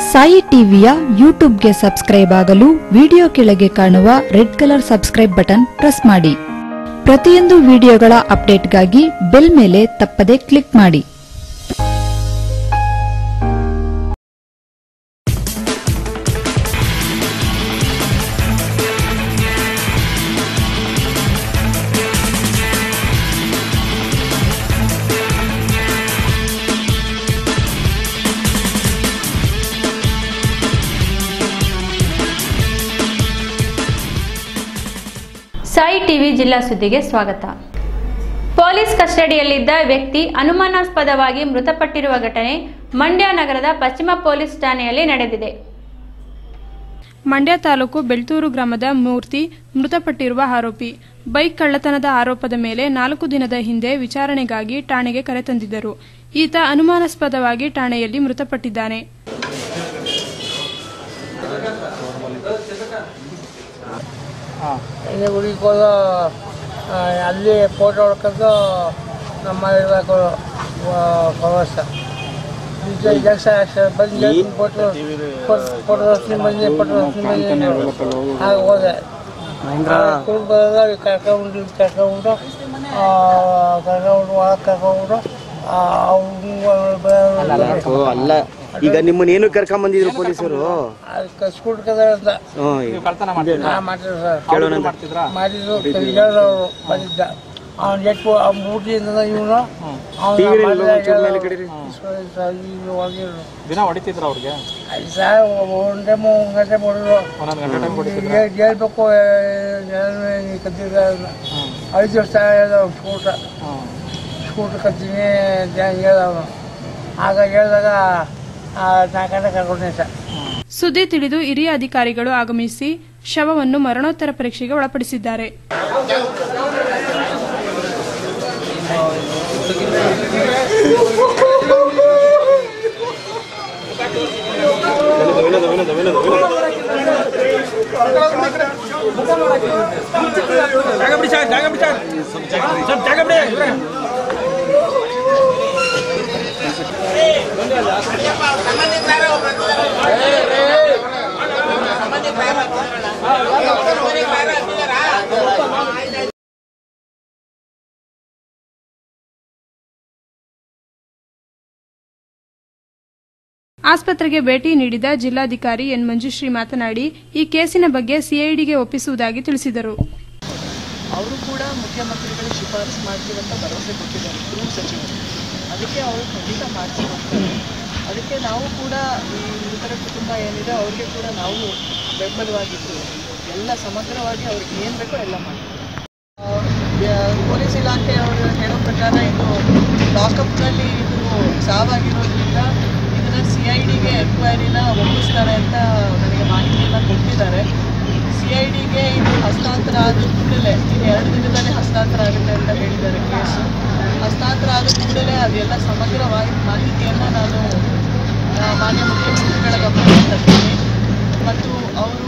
ಸಾಯಿ ಟಿವಿಯ ಯೂಟ್ಯೂಬ್ಗೆ ಸಬ್ಸ್ಕ್ರೈಬ್ ಆಗಲು ವಿಡಿಯೋ ಕೆಳಗೆ ಕಾಣುವ red colour subscribe button press ಮಾಡಿ ಪ್ರತಿಯೊಂದು ವಿಡಿಯೋಗಳ ಅಪ್ಡೇಟ್ಗಾಗಿ ಬೆಲ್ ಮೇಲೆ ತಪ್ಪದೆ ಕ್ಲಿಕ್ ಮಾಡಿ ಸಾಯಿ ಟಿವಿ ಜಿಲ್ಲಾ ಸುದ್ದಿಗೆ ಸ್ವಾಗತ ಪೊಲೀಸ್ ಕಸ್ಟಡಿಯಲ್ಲಿದ್ದ ವ್ಯಕ್ತಿ ಅನುಮಾನಾಸ್ಪದವಾಗಿ ಮೃತಪಟ್ಟಿರುವ ಘಟನೆ ಮಂಡ್ಯ ನಗರದ ಪಶ್ಚಿಮ ಪೊಲೀಸ್ ಠಾಣೆಯಲ್ಲಿ ನಡೆದಿದೆ ಮಂಡ್ಯ ತಾಲೂಕು ಬೆಳ್ತೂರು ಗ್ರಾಮದ ಮೂರ್ತಿ ಮೃತಪಟ್ಟಿರುವ ಆರೋಪಿ ಬೈಕ್ ಕಳ್ಳತನದ ಆರೋಪದ ಮೇಲೆ ನಾಲ್ಕು ದಿನದ ಹಿಂದೆ ವಿಚಾರಣೆಗಾಗಿ ಠಾಣೆಗೆ ಕರೆತಂದಿದ್ದರು ಈತ ಅನುಮಾನಾಸ್ಪದವಾಗಿ ಠಾಣೆಯಲ್ಲಿ ಮೃತಪಟ್ಟಿದ್ದಾನೆ ಇಲ್ಲಿ ಹುಡುಗಿ ಹೋದ ಅಲ್ಲಿ ಫೋಟೋ ಹೊಡ್ಕೊಂಡು ನಮ್ಮ ಇರಬೇಕು ಪ್ರವಾಸ ಈಗ ಲಕ್ಷ ಲಕ್ಷ ಬಂದು ಫೋಟೋ ಫೋಟೋ ಹೊಡ್ತೀನಿ ಬಂದು ಫೋಟೋ ಹೊಡ್ತೀನಿ ಬಂದು ಹಾಗೆ ಹೋದೆ ಕುಟುಂಬದಾಗ ಕರ್ಕೊಂಡು ಕರ್ಕೊಂಡು ಕರ್ಕೊಂಡು ಒಳಗೆ ಕರ್ಕೊಂಡು ಓ, ಅಲ್ಲ ಈಗ ನಿಮ್ಮನ್ನ ಏನು ಕರ್ಕೊಂಡ್ ಬಂದಿದ್ರು ಪೊಲೀಸರು ಅದಕ್ಕೆ ಸ್ಕೂಟ್ ಕದ ಅಂತ ಹ್ಮ್ ನಾ ಮಾಡಿದ್ರು ಸರ್ ಕೇಳೋಣ ಮಾಡಿದ್ರು ಹೇಳಿದವರು ಬಂದಿದ್ದ ಅವ್ನು ಎಟ್ಟು ಅವ್ನು ಊಟಿಯಿಂದ ಇವನು ಟಿವಿನಲ್ಲಿ ಒಂಚೂರು ಮೇಲೆ ಕಡೀರಿ. ದಿನ ಹೊಡಿತಿದ್ರ ಅವ್ರಿಗೆ ಸರ್ ಒಂದು ಟೈಮ್ ಒಂದು ಗಂಟೆ ಮಾಡಿದ್ರು ಒಂದೊಂದು ಗಂಟೆ ಟೈಮ್ ಹೊಡಿತಿದ್ರ ಹೇಳ್ಬೇಕು ಕದ್ದಿದ್ದ ಐದು ವರ್ಷ ಸ್ಕೂಟ ಸ್ಕೂಟ್ ಕತ್ತೀನಿ ಅಂತ ಹೇಳ್ದ ಅವನು ಆಗ ಹೇಳಿದಾಗ ನಾಲ್ಕು ಗಂಟೆ ಕರ್ಕೊಂಡೆ ಸರ್ ಸುದ್ದಿ ತಿಳಿದು ಹಿರಿಯ ಅಧಿಕಾರಿಗಳು ಆಗಮಿಸಿ ಶವವನ್ನು ಮರಣೋತ್ತರ ಪರೀಕ್ಷೆಗೆ ಒಳಪಡಿಸಿದ್ದಾರೆ ಆಸ್ಪತ್ರೆಗೆ ಭೇಟಿ ನೀಡಿದ ಜಿಲ್ಲಾಧಿಕಾರಿ ಎನ್ ಮಂಜುಶ್ರೀ ಮಾತನಾಡಿ ಈ ಕೇಸಿನ ಬಗ್ಗೆ ಸಿಐಡಿಗೆ ಒಪ್ಪಿಸುವುದಾಗಿ ತಿಳಿಸಿದರು ಅವರು ಕೂಡ ಮುಖ್ಯಮಂತ್ರಿಗಳು ಶಿಫಾರಸು ಮಾಡ್ತೀವಂತ ಭರವಸೆ ಕೊಟ್ಟಿದ್ದಾರೆ ಗೃಹ ಸಚಿವರು ಅದಕ್ಕೆ ಅವರು ಖಂಡಿತ ಮಾಡಿಸಿ ಹೋಗ್ತಾರೆ ಅದಕ್ಕೆ ನಾವು ಕೂಡ ಈ ಮೃತರ ಕುಟುಂಬ ಏನಿದೆ ಅವ್ರಿಗೆ ಕೂಡ ನಾವು ಬೆಂಬಲವಾಗಿದ್ದು ಎಲ್ಲ ಸಮಗ್ರವಾಗಿ ಅವ್ರಿಗೆ ಏನು ಬೇಕೋ ಎಲ್ಲ ಮಾಡ್ತೀವಿ ಆ, ಯಾ- ಪೊಲೀಸ್ ಇಲಾಖೆ ಅವರು ಹೇಳೋ ಪ್ರಕಾರ ಇದು ಲಾಕಪ್ನಲ್ಲಿ ಇದು ಸಾವಾಗಿರೋದ್ರಿಂದ ಇದನ್ನು ಸಿ ಐ ಡಿಗೆ ಎನ್ಕ್ವೈರಿನ ಒಪ್ಪಿಸ್ತಾರೆ ಅಂತ ನನಗೆ ಮಾಹಿತಿಯನ್ನು ಕೊಟ್ಟಿದ್ದಾರೆ ಸಿ ಐ ಡಿಗೆ ಇದು ಹಸ್ತಾಂತರ ಆದ ಕೂಡಲೇ ಇನ್ನು ಎರಡು ದಿನದಲ್ಲಿ ಹಸ್ತಾಂತರ ಆಗುತ್ತೆ ಅಂತ ಹೇಳಿದ್ದಾರೆ ಕೇಸು ಹಸ್ತಾಂತರ ಆದ ಕೂಡಲೇ ಅದೆಲ್ಲ ಸಮಗ್ರವಾಗಿ ಮಾಹಿತಿಯನ್ನು ನಾನು ಆ, ಮಾನ್ಯ ಮುಖ್ಯಮಂತ್ರಿಗಳ ಗಮನಕ್ಕೆ ತರ್ತೀನಿ ಮತ್ತು ಅವರು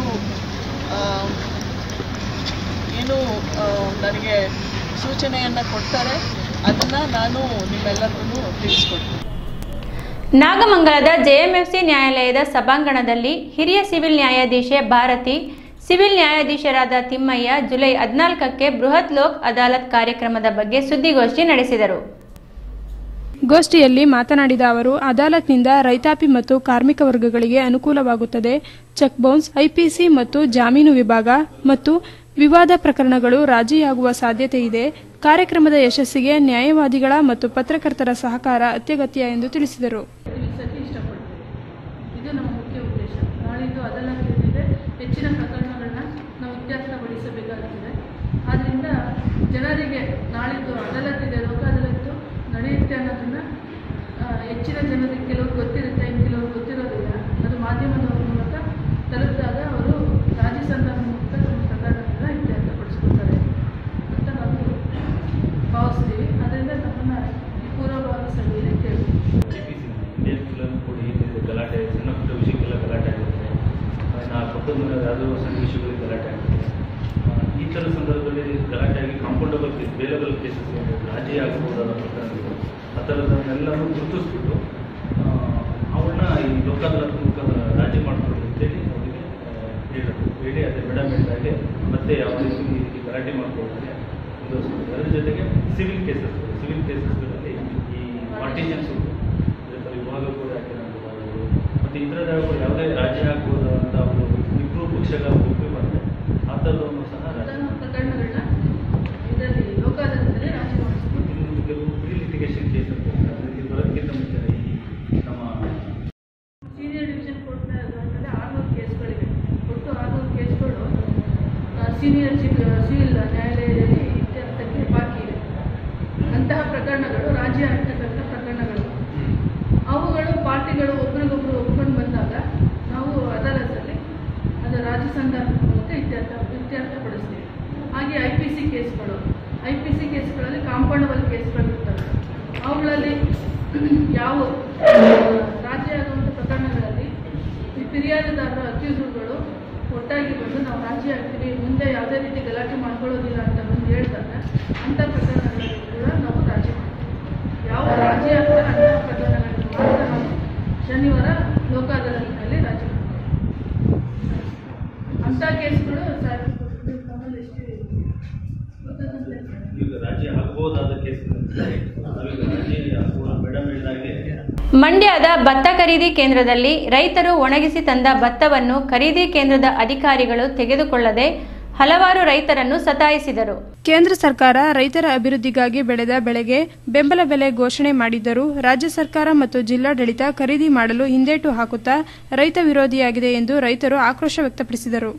ಏನು ಆ, ನನಗೆ ಸೂಚನೆಯನ್ನು ಕೊಡ್ತಾರೆ ಅದನ್ನು ನಾನು ನಿಮ್ಮೆಲ್ಲರಿಗೂ ತಿಳಿಸ್ಕೊಡ್ತೀನಿ ನಾಗಮಂಗಲದ ಜೆಎಂಎಫ್ಸಿ ನ್ಯಾಯಾಲಯದ ಸಭಾಂಗಣದಲ್ಲಿ ಹಿರಿಯ ಸಿವಿಲ್ ನ್ಯಾಯಾಧೀಶೆ ಭಾರತಿ ಸಿವಿಲ್ ನ್ಯಾಯಾಧೀಶರಾದ ತಿಮ್ಮಯ್ಯ ಜುಲೈ ಹದಿನಾಲ್ಕಕ್ಕೆ ಬೃಹತ್ ಲೋಕ್ ಅದಾಲತ್ ಕಾರ್ಯಕ್ರಮದ ಬಗ್ಗೆ ಸುದ್ದಿಗೋಷ್ಠಿ ನಡೆಸಿದರು ಗೋಷ್ಠಿಯಲ್ಲಿ ಮಾತನಾಡಿದ ಅವರು ಅದಾಲತ್ನಿಂದ ರೈತಾಪಿ ಮತ್ತು ಕಾರ್ಮಿಕ ವರ್ಗಗಳಿಗೆ ಅನುಕೂಲವಾಗುತ್ತದೆ ಚೆಕ್ ಬೌನ್ಸ್ ಐಪಿಸಿ ಮತ್ತು ಜಾಮೀನು ವಿಭಾಗ ಮತ್ತು ವಿವಾದ ಪ್ರಕರಣಗಳು ರಾಜಿಯಾಗುವ ಸಾಧ್ಯತೆ ಇದೆ ಕಾರ್ಯಕ್ರಮದ ಯಶಸ್ಸಿಗೆ ನ್ಯಾಯವಾದಿಗಳ ಮತ್ತು ಪತ್ರಕರ್ತರ ಸಹಕಾರ ಅತ್ಯಗತ್ಯ ಎಂದು ತಿಳಿಸಿದರು ಇದು ನಮ್ಮ ಮುಖ್ಯ ಉದ್ದೇಶ ನಾಳಿದ್ದು ಅದಾಲತ್ನಲ್ಲಿದೆ ಹೆಚ್ಚಿನ ಪ್ರಕರಣಗಳನ್ನ ನಾವು ಇತ್ಯರ್ಥಗೊಳಿಸಬೇಕಾಗುತ್ತದೆ ಆದ್ದರಿಂದ ಜನರಿಗೆ ನಾಳಿದ್ದು ಅದಾಲತ್ತಿದೆ ಲೋಕ ಅದಾಲತ್ತು ನಡೆಯುತ್ತೆ ಅನ್ನೋದನ್ನ ಆ, ಹೆಚ್ಚಿನ ಜನರಿಗೆ ಕೆಲವರು ಗೊತ್ತಿರುತ್ತೆ ಇನ್ನು ಕೆಲವರು ಗೊತ್ತಿರೋದಿಲ್ಲ ಅದು ಮಾಧ್ಯಮದ ಮೂಲಕ ತಲುಪಿದಾಗ ಅವರು ರಾಜಿ ಸಂಧಾನ ಮೂಲಕ ತಮ್ಮ ಪ್ರಕರಣಗಳನ್ನ ಇತ್ಯರ್ಥಪಡಿಸ್ಕೊಳ್ತಾರೆ ಅಂತ ನಾವು ಭಾವಿಸ್ತೀವಿ ಅದರಿಂದ ನಮ್ಮನ್ನು ಈ ಪೂರ್ವಭಾವಿ ಸಭೆಯಲ್ಲಿ ಕೇಳ್ತೀವಿ ಇಂಡಿಯನ್ ಫಿಲಮ್ ಕೂಡ ಏನಿದೆ ಗಲಾಟೆ ಸಣ್ಣ ಪುಟ್ಟ ವಿಷಯಕ್ಕೆಲ್ಲ ಗಲಾಟೆ ಆಗುತ್ತೆ ನಾ ಪಕ್ಕದ ಮನೆ ಯಾವುದೋ ಸಣ್ಣ ವಿಷಯಗಳಿಗೆ ಗಲಾಟೆ ಆಗುತ್ತೆ ಆ, ಈ ಥರ ಸಂದರ್ಭದಲ್ಲಿ ಗಲಾಟೆ ಆಗಿ ಕಾಂಪೌಂಡಬಲ್ ಕೇಸ್ ಬೇಲೆಬಲ್ ಕೇಸಸ್ ರಾಜಿ ಆಗಬಹುದಾದ ಪ್ರಕರಣಗಳು ಆ ಥರದನ್ನೆಲ್ಲನೂ ಗುರುತಿಸ್ಬಿಟ್ಟು ಆ, ಅವನ್ನ ಈ ಲೋಕಾದಾಲತ್ ಮುಖ ಸೀನಿಯರ್ ಚೀಫ್ ಸಿವಿಲ್ ನ್ಯಾಯಾಲಯದಲ್ಲಿ ಇತ್ಯರ್ಥಕ್ಕೆ ಬಾಕಿ ಇದೆ ಅಂತಹ ಪ್ರಕರಣಗಳು ರಾಜಿ ಆಗ್ತಕ್ಕಂಥ ಪ್ರಕರಣಗಳು ಅವುಗಳು ಪಾರ್ಟಿಗಳು ಒಬ್ರಿಗೊಬ್ರು ಒಪ್ಕೊಂಡು ಬಂದಾಗ ನಾವು ಅದಾಲತಲ್ಲಿ ಅದು ರಾಜಿ ಸಂಧಾನದ ಮೂಲಕ ಇತ್ಯರ್ಥ ಇತ್ಯರ್ಥಪಡಿಸ್ತೀವಿ ಹಾಗೆ ಐ ಪಿ ಸಿ ಕೇಸ್ಗಳು ಐ ಪಿ ಸಿ ಕೇಸ್ಗಳಲ್ಲಿ ಕಾಂಪೌಂಡಬಲ್ ಕೇಸ್ಗಳು ಇರ್ತವೆ ಅವುಗಳಲ್ಲಿ ಯಾವ ಆ, ರಾಜಿ ಆಗುವಂಥ ಪ್ರಕರಣಗಳಲ್ಲಿ ಈ ಫಿರ್ಯಾದಿದಾರರು ಅಕ್ಯೂಸರ್ಗಳು ಒಟ್ಟಾಗಿ ಬಂದು ನಾವು ರಾಜಿ ಆಗ್ತೀವಿ ಮುಂದೆ ಯಾವುದೇ ರೀತಿ ಗಲಾಟೆ ಮಾಡ್ಕೊಳ್ಳೋದಿಲ್ಲ ಅಂತ ಬಂದು ಹೇಳಿದಾಗ ಅಂಥ ಪ್ರಕರಣಗಳಲ್ಲಿ ಕೂಡ ನಾವು ರಾಜಿ ಮಾಡ್ತೀವಿ ಯಾವ ರಾಜಿ ಆಗ್ತಾರೆ ಅಂತಹ ಪ್ರಕರಣಗಳನ್ನು ಮಾತ್ರ ನಾವು ಶನಿವಾರ ಲೋಕ ಅದಾಲತ್ನಲ್ಲಿ ರಾಜಿ ಮಾಡ್ತೀವಿ ಅಂಥ ಕೇಸ್ಗಳು ಸರ್ ತಮ್ಮಲ್ಲಿ ಎಷ್ಟು ಗೊತ್ತದಂತೆ ಈಗ ರಾಜಿ ಆಗಬಹುದಾದ ಕೇಸ್ ನಾವೀಗ ರಾಜಿ ಆಗುವ ಮೇಡಮ್ ಹೇಳಿದಾಗೆ ಮಂಡ್ಯದ ಭತ್ತ ಖರೀದಿ ಕೇಂದ್ರದಲ್ಲಿ ರೈತರು ಒಣಗಿಸಿ ತಂದ ಭತ್ತವನ್ನು ಖರೀದಿ ಕೇಂದ್ರದ ಅಧಿಕಾರಿಗಳು ತೆಗೆದುಕೊಳ್ಳದೆ ಹಲವಾರು ರೈತರನ್ನು ಸತಾಯಿಸಿದರು ಕೇಂದ್ರ ಸರ್ಕಾರ ರೈತರ ಅಭಿವೃದ್ಧಿಗಾಗಿ ಬೆಳೆದ ಬೆಳೆಗೆ ಬೆಂಬಲ ಬೆಲೆ ಘೋಷಣೆ ಮಾಡಿದ್ದರೂ ರಾಜ್ಯ ಸರ್ಕಾರ ಮತ್ತು ಜಿಲ್ಲಾಡಳಿತ ಖರೀದಿ ಮಾಡಲು ಹಿಂದೇಟು ಹಾಕುತ್ತಾ ರೈತ ವಿರೋಧಿಯಾಗಿದೆ ಎಂದು ರೈತರು ಆಕ್ರೋಶ ವ್ಯಕ್ತಪಡಿಸಿದರು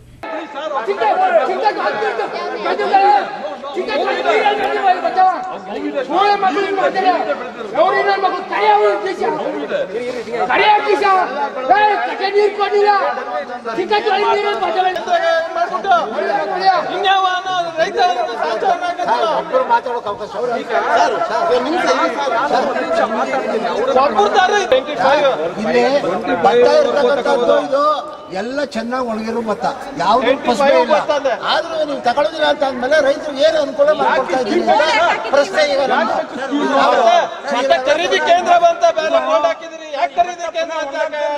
ಇಲ್ಲಿ ಭತ್ತ ಇರ್ತಕ್ಕಂಥದ್ದು ಇದು ಎಲ್ಲ ಚೆನ್ನಾಗಿ ಒಣಗಿರೋ ಭತ್ತ ಯಾವ್ದು ಫಸಲೇ ಇಲ್ಲ ಆದ್ರೂ ನೀವು ತಗೊಳ್ಳೋದಿಲ್ಲ ಅಂತ ಅಂದ್ಮೇಲೆ ರೈತರು ಏನು ಅನುಕೂಲ ಮಾಡ್ಕೊಡ್ತಾ ಇದ್ದೀರಿ ಅಂತ ಪ್ರಶ್ನೆ ಈಗ ನಮ್ದು. ಮತ್ತೆ ಖರೀದಿ ಕೇಂದ್ರ ಬಂತ ಬೇರೆ ಬೋರ್ಡ್ ಹಾಕಿದಿರಿ ಯಾಕೆ ಖರೀದಿ ಕೇಂದ್ರ ಅಂತ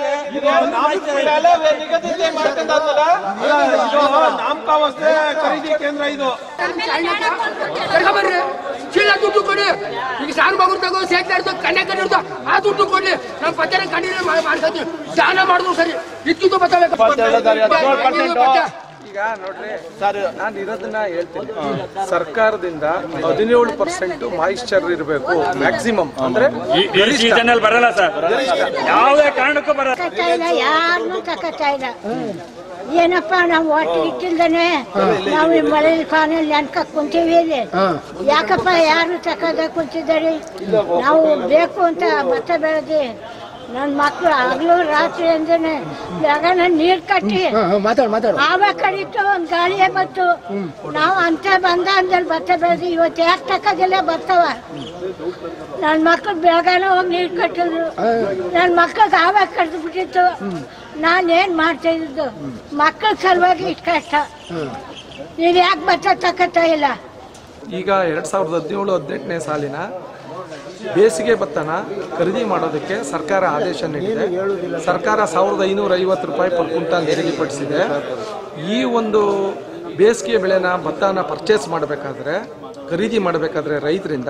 ಬೆಲೆ ನಿಗದಿತ ಮಾಡ್ಕೊಂಡಾದ್ಮೇಲೆ ನಾಮಕಾವಸ್ಥೆ ಖರೀದಿ ಕೇಂದ್ರ ಇದು ಬರ್ರಿ ಚೀಲ ದುಡ್ಡು ಕೊಡಿ ಈಗ ಸಾರು ಮಗುರ್ ತಗೋ ಸೇರ್ತಾ ಕನ್ಯಾ ಕಣ್ಣಿರ್ತ ಆ ದುಡ್ಡು ಕೊಡ್ಲಿ ನಮ್ಮ ಪತ್ತರ ಕಣ್ಣಿನ ಮಾಡ್ಕೊತೀವಿ ದಾನ ಮಾಡಿದ್ರು ಸರಿ ಇದ್ಕಿದ್ದು ಈಗ ನೋಡ್ರಿ ಸರ್ ನಾನು ಇರೋದನ್ನ ಹೇಳ್ತೀನಿ ಸರ್ಕಾರದಿಂದ ಹದಿನೇಳು ಪರ್ಸೆಂಟ್ ಮಾಯಿಶ್ಚರ್ ಇರಬೇಕು ಮ್ಯಾಕ್ಸಿಮಮ್ ಅಂದ್ರೆ ಸೀಸನ್ ಬರಲ್ಲ ಸರ್ ಯಾವುದೇ ಕಾರಣಕ್ಕೂ ಬರಲ್ಲ ತಕತಾ ಇಲ್ಲ ಯಾರನ್ನೂ ತಕತಾ ಇಲ್ಲ ಏನಪ್ಪ ನಾವು ಒಟ್ಟು ಇಟ್ಟಿಲ್ದೇನೆ ನಾವು ಈ ಮಳೆ ಕಾನಲ್ಲಿ ನೆನ್ಕಕ್ ಕುಂತೀವಿ ಇಲ್ಲಿ ಯಾಕಪ್ಪ ಯಾರು ತಕದ ಕುಂತಿದ್ದಾರೆ ನಾವು ಬೇಕು ಅಂತ ಭತ್ತ ಬೆಳೆದಿ ನನ್ನ ಮಕ್ಕಳು ಹಗಲು ರಾತ್ರಿ ಅಂದೇನೆ ಜಾಗನ ನೀರ್ ಕಟ್ಟಿ ಮಾತಾಡು ಮಾತಾಡು ಆವ ಕಡಿತು ಒಂದ್ ಗಾಳಿಯೇ ಬಂತು ನಾವು ಅಂತ ಬಂದ ಅಂದಲ್ಲಿ ಭತ್ತ ಬೆಳೆದಿ ಇವತ್ತು ಯಾಕೆ ತಕ್ಕದಿಲ್ಲ ಬರ್ತಾವ ನನ್ನ ಮಕ್ಕಳು ಬೆಳಗಾನ ಹೋಗಿ ನೀರು ಕಟ್ಟಿದ್ರು ನನ್ನ ಮಕ್ಕಳಿಗೆ ಆವಾಗ ಕಡ್ದು ಬಿಟ್ಟಿತ್ತು ನಾನೇನ್ ಮಾಡ್ತಾ ಇದ್ದು ಮಕ್ಕಳ ಸಲುವಾಗಿ ಇಷ್ಟು ಕಷ್ಟ ನೀವ್ ಯಾಕೆ ಭತ್ತ ತಕ್ಕತ್ತಾ ಇಲ್ಲ ಈಗ ಎರಡ್ ಸಾವಿರದ ಹದಿನೇಳು ಹದಿನೆಂಟನೇ ಸಾಲಿನ ಬೇಸಿಗೆ ಭತ್ತನ ಖರೀದಿ ಮಾಡೋದಕ್ಕೆ ಸರ್ಕಾರ ಆದೇಶ ನೀಡಿದೆ ಸರ್ಕಾರ ಸಾವಿರದ ಐನೂರ ಐವತ್ತು ರೂಪಾಯಿ ಪರ್ ಕ್ವಿಂಟಾಲ್ ನಿಗದಿಪಡಿಸಿದೆ ಈ ಒಂದು ಬೇಸಿಗೆ ಬೆಳೆನ ಭತ್ತನ ಪರ್ಚೇಸ್ ಮಾಡಬೇಕಾದ್ರೆ ಖರೀದಿ ಮಾಡಬೇಕಾದ್ರೆ ರೈತರಿಂದ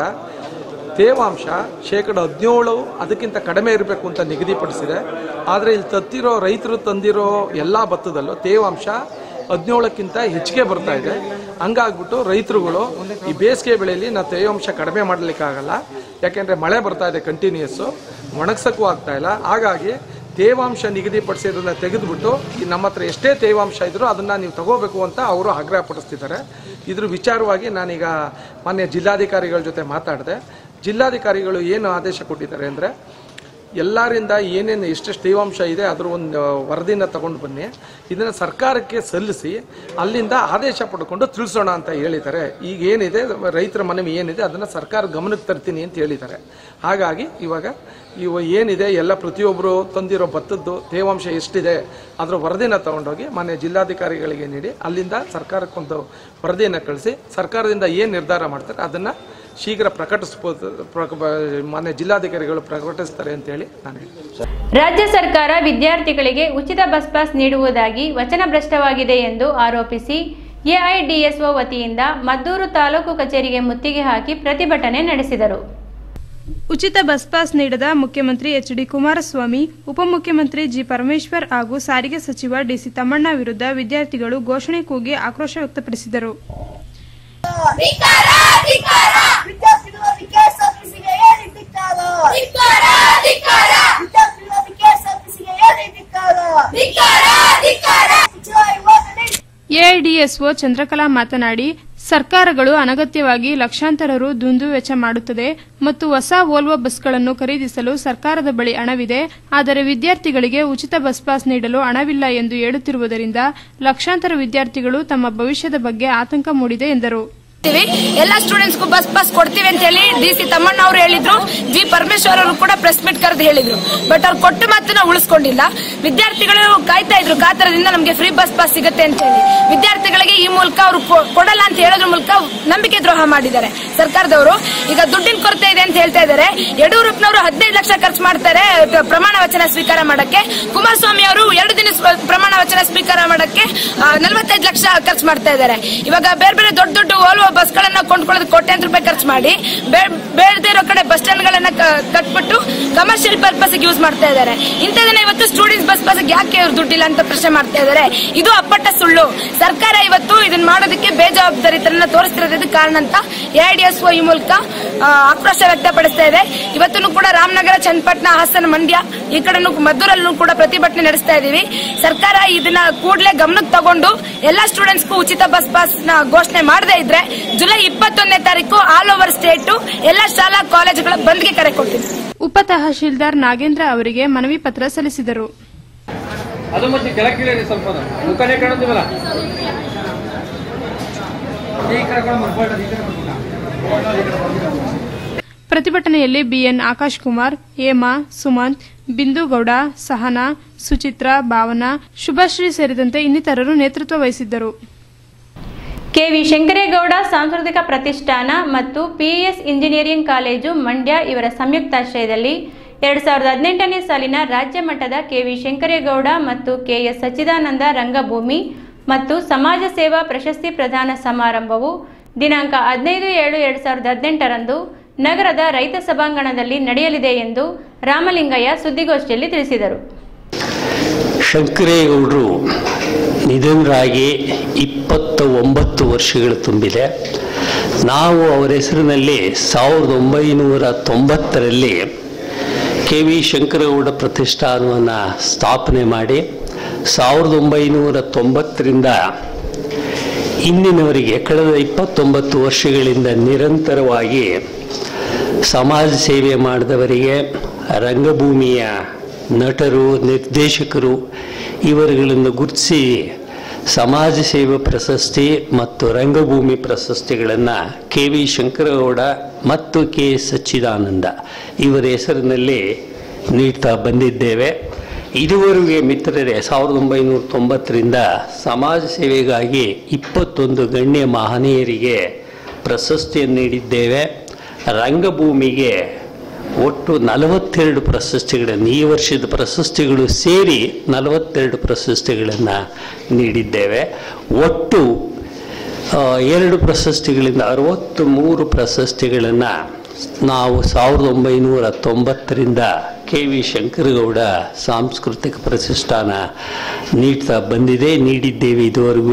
ತೇವಾಂಶ ಶೇಕಡ ಹದಿನೇಳು ಅದಕ್ಕಿಂತ ಕಡಿಮೆ ಇರಬೇಕು ಅಂತ ನಿಗದಿಪಡಿಸಿದೆ ಆದರೆ ಇಲ್ಲಿ ತತ್ತಿರೋ ರೈತರು ತಂದಿರೋ ಎಲ್ಲ ಭತ್ತದಲ್ಲೂ ತೇವಾಂಶ ಹದಿನೇಳಕ್ಕಿಂತ ಹೆಚ್ಚಿಗೆ ಬರ್ತಾ ಇದೆ ಹಂಗಾಗ್ಬಿಟ್ಟು ರೈತರುಗಳು ಈ ಬೇಸಿಗೆ ಬೆಳೆಯಲ್ಲಿ ನಾವು ತೇವಾಂಶ ಕಡಿಮೆ ಮಾಡಲಿಕ್ಕಾಗಲ್ಲ ಯಾಕೆಂದರೆ ಮಳೆ ಬರ್ತಾ ಇದೆ ಕಂಟಿನ್ಯೂಸ್ಸು ಒಣಗ್ಸಕ್ಕೂ ಆಗ್ತಾ ಇಲ್ಲ ಹಾಗಾಗಿ ತೇವಾಂಶ ನಿಗದಿಪಡಿಸಿರೋದನ್ನ ತೆಗೆದುಬಿಟ್ಟು ಈ ನಮ್ಮ ಹತ್ರ ಎಷ್ಟೇ ತೇವಾಂಶ ಇದ್ರೂ ಅದನ್ನು ನೀವು ತಗೋಬೇಕು ಅಂತ ಅವರು ಆಗ್ರಹ ಪಡಿಸ್ತಿದ್ದಾರೆ ಇದ್ರ ವಿಚಾರವಾಗಿ ನಾನೀಗ ಮಾನ್ಯ ಜಿಲ್ಲಾಧಿಕಾರಿಗಳ ಜೊತೆ ಮಾತಾಡಿದೆ ಜಿಲ್ಲಾಧಿಕಾರಿಗಳು ಏನು ಆದೇಶ ಕೊಟ್ಟಿದ್ದಾರೆ ಅಂದರೆ ಎಲ್ಲರಿಂದ ಏನೇನು ಎಷ್ಟೆಷ್ಟು ತೇವಾಂಶ ಇದೆ ಅದರ ಒಂದು ವರದಿನ ತಗೊಂಡು ಬನ್ನಿ ಇದನ್ನು ಸರ್ಕಾರಕ್ಕೆ ಸಲ್ಲಿಸಿ ಅಲ್ಲಿಂದ ಆದೇಶ ಪಡ್ಕೊಂಡು ತಿಳಿಸೋಣ ಅಂತ ಹೇಳಿದ್ದಾರೆ ಈಗ ಏನಿದೆ ರೈತರ ಮನವಿ ಏನಿದೆ ಅದನ್ನು ಸರ್ಕಾರ ಗಮನಕ್ಕೆ ತರ್ತೀನಿ ಅಂತ ಹೇಳಿದ್ದಾರೆ ಹಾಗಾಗಿ ಇವಾಗ ಇವ ಏನಿದೆ ಎಲ್ಲ ಪ್ರತಿಯೊಬ್ಬರು ತಂದಿರೋ ಭತ್ತದ್ದು ತೇವಾಂಶ ಎಷ್ಟಿದೆ ಅದರ ವರದಿನ ತಗೊಂಡೋಗಿ ಮಾನ್ಯ ಜಿಲ್ಲಾಧಿಕಾರಿಗಳಿಗೆ ನೀಡಿ ಅಲ್ಲಿಂದ ಸರ್ಕಾರಕ್ಕೊಂದು ವರದಿಯನ್ನು ಕಳಿಸಿ ಸರ್ಕಾರದಿಂದ ಏನು ನಿರ್ಧಾರ ಮಾಡ್ತಾರೆ ಅದನ್ನು ಶೀಘ್ರ ಪ್ರಕಟಿಸ್ಬೋದು ಪ್ರಕ- ಮಾನ್ಯ ಜಿಲ್ಲಾಧಿಕಾರಿಗಳು ಪ್ರಕಟಿಸ್ತಾರೆ ಅಂತೇಳಿ ನಾನು ಹೇಳ್ತೀನಿ ರಾಜ್ಯ ಸರ್ಕಾರ ವಿದ್ಯಾರ್ಥಿಗಳಿಗೆ ಉಚಿತ ಬಸ್ ಪಾಸ್ ನೀಡುವುದಾಗಿ ವಚನಭ್ರಷ್ಟವಾಗಿದೆ ಎಂದು ಆರೋಪಿಸಿ ಎಐಡಿಎಸ್ಒ ವತಿಯಿಂದ ಮದ್ದೂರು ತಾಲೂಕು ಕಚೇರಿಗೆ ಮುತ್ತಿಗೆ ಹಾಕಿ ಪ್ರತಿಭಟನೆ ನಡೆಸಿದರು ಉಚಿತ ಬಸ್ ಪಾಸ್ ನೀಡದ ಮುಖ್ಯಮಂತ್ರಿ ಎಚ್ ಡಿ ಕುಮಾರಸ್ವಾಮಿ ಉಪಮುಖ್ಯಮಂತ್ರಿ ಜಿ ಪರಮೇಶ್ವರ್ ಹಾಗೂ ಸಾರಿಗೆ ಸಚಿವ ಡಿಸಿ ತಮ್ಮಣ್ಣ ವಿರುದ್ಧ ವಿದ್ಯಾರ್ಥಿಗಳು ಘೋಷಣೆ ಕೂಗಿ ಆಕ್ರೋಶ ವ್ಯಕ್ತಪಡಿಸಿದರು ಡಿಎಸ್ಒ ಚಂದ್ರಕಲಾ ಮಾತನಾಡಿ ಸರ್ಕಾರಗಳು ಅನಗತ್ಯವಾಗಿ ಲಕ್ಷಾಂತರ ರು ದುಂದು ವೆಚ್ಚ ಮಾಡುತ್ತದೆ ಮತ್ತು ಹೊಸ ವೋಲ್ವೋ ಬಸ್ಗಳನ್ನು ಖರೀದಿಸಲು ಸರ್ಕಾರದ ಬಳಿ ಹಣವಿದೆ ಆದರೆ ವಿದ್ಯಾರ್ಥಿಗಳಿಗೆ ಉಚಿತ ಬಸ್ ಪಾಸ್ ನೀಡಲು ಹಣವಿಲ್ಲ ಎಂದು ಹೇಳುತ್ತಿರುವುದರಿಂದ ಲಕ್ಷಾಂತರ ವಿದ್ಯಾರ್ಥಿಗಳು ತಮ್ಮ ಭವಿಷ್ಯದ ಬಗ್ಗೆ ಆತಂಕ ಮೂಡಿದೆ ಎಂದರು ಎಲ್ಲ ಸ್ಟೂಡೆಂಟ್ಸ್ಗೂ ಬಸ್ ಪಾಸ್ ಕೊಡ್ತೀವಿ ಅಂತ ಹೇಳಿ ಡಿ ಸಿ ತಮ್ಮಣ್ಣ ಅವರು ಹೇಳಿದ್ರು ಜಿ ಪರಮೇಶ್ವರ್ ಅವರು ಕೂಡ ಪ್ರೆಸ್ ಮೀಟ್ ಕರೆದು ಹೇಳಿದ್ರು ಬಟ್ ಅವ್ರು ಕೊಟ್ಟ ಮಾತನ್ನ ಉಳಿಸ್ಕೊಂಡಿಲ್ಲ ವಿದ್ಯಾರ್ಥಿಗಳು ಕಾಯ್ತಾ ಇದ್ರು ಕಾತರದಿಂದ ನಮಗೆ ಫ್ರೀ ಬಸ್ ಪಾಸ್ ಸಿಗುತ್ತೆ ಅಂತ ಹೇಳಿ ವಿದ್ಯಾರ್ಥಿಗಳಿಗೆ ಈ ಮೂಲಕ ಅವರು ಕೊಡಲ್ಲ ಅಂತ ಹೇಳೋದ್ರ ಮೂಲಕ ನಂಬಿಕೆ ದ್ರೋಹ ಮಾಡಿದ್ದಾರೆ ಸರ್ಕಾರದವರು ಈಗ ದುಡ್ಡಿನ ಕೊರತೆ ಇದೆ ಅಂತ ಹೇಳ್ತಾ ಇದ್ದಾರೆ ಯಡಿಯೂರಪ್ಪನವರು ಹದಿನೈದು ಲಕ್ಷ ಖರ್ಚು ಮಾಡ್ತಾರೆ ತ- ಪ್ರಮಾಣ ವಚನ ಸ್ವೀಕಾರ ಮಾಡಕ್ಕೆ ಕುಮಾರಸ್ವಾಮಿ ಅವರು ಎರಡು ದಿನ ಸ್ವ- ಪ್ರಮಾಣ ವಚನ ಸ್ವೀಕಾರ ಮಾಡಕ್ಕೆ ನಲವತ್ತೈದು ಲಕ್ಷ ಖರ್ಚು ಮಾಡ್ತಾ ಇದ್ದಾರೆ ಇವಾಗ ಬೇರೆ ಬೇರೆ ದೊಡ್ಡ ದೊಡ್ಡ ಓಲ್ವೋ ಬಸ್ಗಳನ್ನ ಕೊಂಡ್ಕೊಳ್ಳೋದು ಕೋಟ್ಯಾಂತರ ರೂಪಾಯಿ ಖರ್ಚು ಮಾಡಿ ಬೇ- ಬೇಡದೇ ಇರೋ ಕಡೆ ಬಸ್ ಸ್ಟ್ಯಾಂಡ್ ಗಳನ್ನ ಕ- ಕಟ್ಬಿಟ್ಟು ಕಮರ್ಷಿಯಲ್ ಪರ್ಪಸ್ ಯೂಸ್ ಮಾಡ್ತಾ ಇದ್ದಾರೆ ಇಂಥದನ್ನ ಇವತ್ತು ಸ್ಟೂಡೆಂಟ್ಸ್ ಬಸ್ ಪಾಸ್ ಯಾಕೆ ಇವ್ರು ದುಡ್ಡಿಲ್ಲ ಅಂತ ಪ್ರಶ್ನೆ ಮಾಡ್ತಾ ಇದ್ದಾರೆ ಇದು ಅಪ್ಪಟ್ಟ ಸುಳ್ಳು ಸರ್ಕಾರ ಇವತ್ತು ಇದನ್ನ ಮಾಡೋದಕ್ಕೆ ಬೇಜವಾಬ್ದಾರಿತನ ತೋರಿಸ್ತಿರೋದಕ್ಕೆ ಕಾರಣ ಅಂತ ಎಐಡಿಎಸ್ಒ ಈ ಮೂಲಕ ಆ, ಆಕ್ರೋಶ ವ್ಯಕ್ತಪಡಿಸ್ತಾ ಇದೆ ಇವತ್ತು ಕೂಡ ರಾಮನಗರ ಚನ್ನಪಟ್ಟಣ ಹಾಸನ ಮಂಡ್ಯ ಈ ಕಡೆನೂ ಮದ್ದೂರಲ್ಲೂ ಕೂಡ ಪ್ರತಿಭಟನೆ ನಡೆಸ್ತಾ ಇದೀವಿ ಸರ್ಕಾರ ಇದನ್ನ ಕೂಡಲೇ ಗಮನಕ್ಕೆ ತಗೊಂಡು ಎಲ್ಲಾ ಸ್ಟೂಡೆಂಟ್ಸ್ಗೂ ಉಚಿತ ಬಸ್ ಪಾಸ್ ನ ಘೋಷಣೆ ಮಾಡದೇ ಇದ್ರೆ ಜುಲೈ ಇಪ್ಪತ್ತೊಂದನೇ ತಾರೀಕು ಆಲ್ ಓವರ್ ಸ್ಟೇಟ್ ಎಲ್ಲಾ ಶಾಲಾ ಕಾಲೇಜುಗಳ ಬಂದ್ಗೆ ಕರೆ ಕೊಟ್ಟಿದೆ ಉಪ ತಹಶೀಲ್ದಾರ್ ನಾಗೇಂದ್ರ ಅವರಿಗೆ ಮನವಿ ಪತ್ರ ಸಲ್ಲಿಸಿದರು ಅದು ಮತ್ತೆ ಕೆಳಗೆ ಸ್ವಲ್ಪ ಮುಖನೇ ಕಾಣುತ್ತೀವಲ್ಲ ಈ ಕಡೆ ಕೂಡ ಮುಖ- ಈ ಕಡೆ ಮುಖ. ಪ್ರತಿಭಟನೆಯಲ್ಲಿ ಬಿಎನ್ ಆಕಾಶ್ ಕುಮಾರ್ ಹೇಮಾ ಸುಮಂತ್ ಬಿಂದುಗೌಡ ಸಹನಾ ಸುಚಿತ್ರಾ ಭಾವನಾ ಶುಭಶ್ರೀ ಸೇರಿದಂತೆ ಇನ್ನಿತರರು ನೇತೃತ್ವ ವಹಿಸಿದ್ದರು ಕೆವಿ ಶಂಕರೇಗೌಡ ಸಾಂಸ್ಕೃತಿಕ ಪ್ರತಿಷ್ಠಾನ ಮತ್ತು ಪಿಇಎಸ್ ಇಂಜಿನಿಯರಿಂಗ್ ಕಾಲೇಜು ಮಂಡ್ಯ ಇವರ ಸಂಯುಕ್ತಾಶ್ರಯದಲ್ಲಿ ಎರಡು ಸಾವಿರದ ಹದಿನೆಂಟನೇ ಸಾಲಿನ ರಾಜ್ಯ ಮಟ್ಟದ ಕೆವಿ ಶಂಕರೇಗೌಡ ಮತ್ತು ಕೆಎಸ್ ಸಚ್ಚಿದಾನಂದ ರಂಗಭೂಮಿ ಮತ್ತು ಸಮಾಜ ಸೇವಾ ಪ್ರಶಸ್ತಿ ಪ್ರದಾನ ಸಮಾರಂಭವು ದಿನಾಂಕ ಹದಿನೈದು ಏಳು ಎರಡು ಸಾವಿರದ ಹದಿನೆಂಟರಂದು ನಗರದ ರೈತ ಸಭಾಂಗಣದಲ್ಲಿ ನಡೆಯಲಿದೆ ಎಂದು ರಾಮಲಿಂಗಯ್ಯ ಸುದ್ದಿಗೋಷ್ಠಿಯಲ್ಲಿ ತಿಳಿಸಿದರು ಶಂಕರೇಗೌಡರು ನಿಧನರಾಗಿ ಇಪ್ಪತ್ತ ಒಂಬತ್ತು ವರ್ಷಗಳು ತುಂಬಿದೆ ನಾವು ಅವರ ಹೆಸರಿನಲ್ಲಿ ಸಾವಿರದ ಒಂಬೈನೂರ ತೊಂಬತ್ತರಲ್ಲಿ ಕೆ ವಿ ಶಂಕರೇಗೌಡ ಪ್ರತಿಷ್ಠಾನವನ್ನು ಸ್ಥಾಪನೆ ಮಾಡಿ ಸಾವಿರದ ಒಂಬೈನೂರ ತೊಂಬತ್ತರಿಂದ ಇಂದಿನವರೆಗೆ ಕಳೆದ ಇಪ್ಪತ್ತೊಂಬತ್ತು ವರ್ಷಗಳಿಂದ ನಿರಂತರವಾಗಿ ಸಮಾಜ ಸೇವೆ ಮಾಡಿದವರಿಗೆ ರಂಗಭೂಮಿಯ ನಟರು ನಿರ್ದೇಶಕರು ಇವರುಗಳನ್ನು ಗುರುತಿಸಿ ಸಮಾಜ ಸೇವೆ ಪ್ರಶಸ್ತಿ ಮತ್ತು ರಂಗಭೂಮಿ ಪ್ರಶಸ್ತಿಗಳನ್ನು ಕೆ ವಿ ಶಂಕರಗೌಡ ಮತ್ತು ಕೆ ಎಸ್ ಸಚ್ಚಿದಾನಂದ ಇವರ ಹೆಸರಿನಲ್ಲಿ ನೀಡ್ತಾ ಬಂದಿದ್ದೇವೆ ಇದುವರೆಗೆ ಮಿತ್ರರೇ ಸಾವಿರದ ಒಂಬೈನೂರ ತೊಂಬತ್ತರಿಂದ ಸಮಾಜ ಸೇವೆಗಾಗಿ ಇಪ್ಪತ್ತೊಂದು ಗಣ್ಯ ಮಹನೀಯರಿಗೆ ಪ್ರಶಸ್ತಿಯನ್ನು ನೀಡಿದ್ದೇವೆ ರಂಗಭೂಮಿಗೆ ಒಟ್ಟು ನಲವತ್ತೆರಡು ಪ್ರಶಸ್ತಿಗಳನ್ನು ಈ ವರ್ಷದ ಪ್ರಶಸ್ತಿಗಳು ಸೇರಿ ನಲವತ್ತೆರಡು ಪ್ರಶಸ್ತಿಗಳನ್ನು ನೀಡಿದ್ದೇವೆ ಒಟ್ಟು ಆ, ಎರಡು ಪ್ರಶಸ್ತಿಗಳಿಂದ ಅರವತ್ತು ಮೂರು ಪ್ರಶಸ್ತಿಗಳನ್ನು ನಾವು ಸಾವಿರದ ಒಂಬೈನೂರ ತೊಂಬತ್ತರಿಂದ ಕೆ ವಿ ಶಂಕರಗೌಡ ಸಾಂಸ್ಕೃತಿಕ ಪ್ರತಿಷ್ಠಾನ ನೀಡ್ತಾ ಬಂದಿದೆ ನೀಡಿದ್ದೇವೆ ಇದುವರೆಗೂ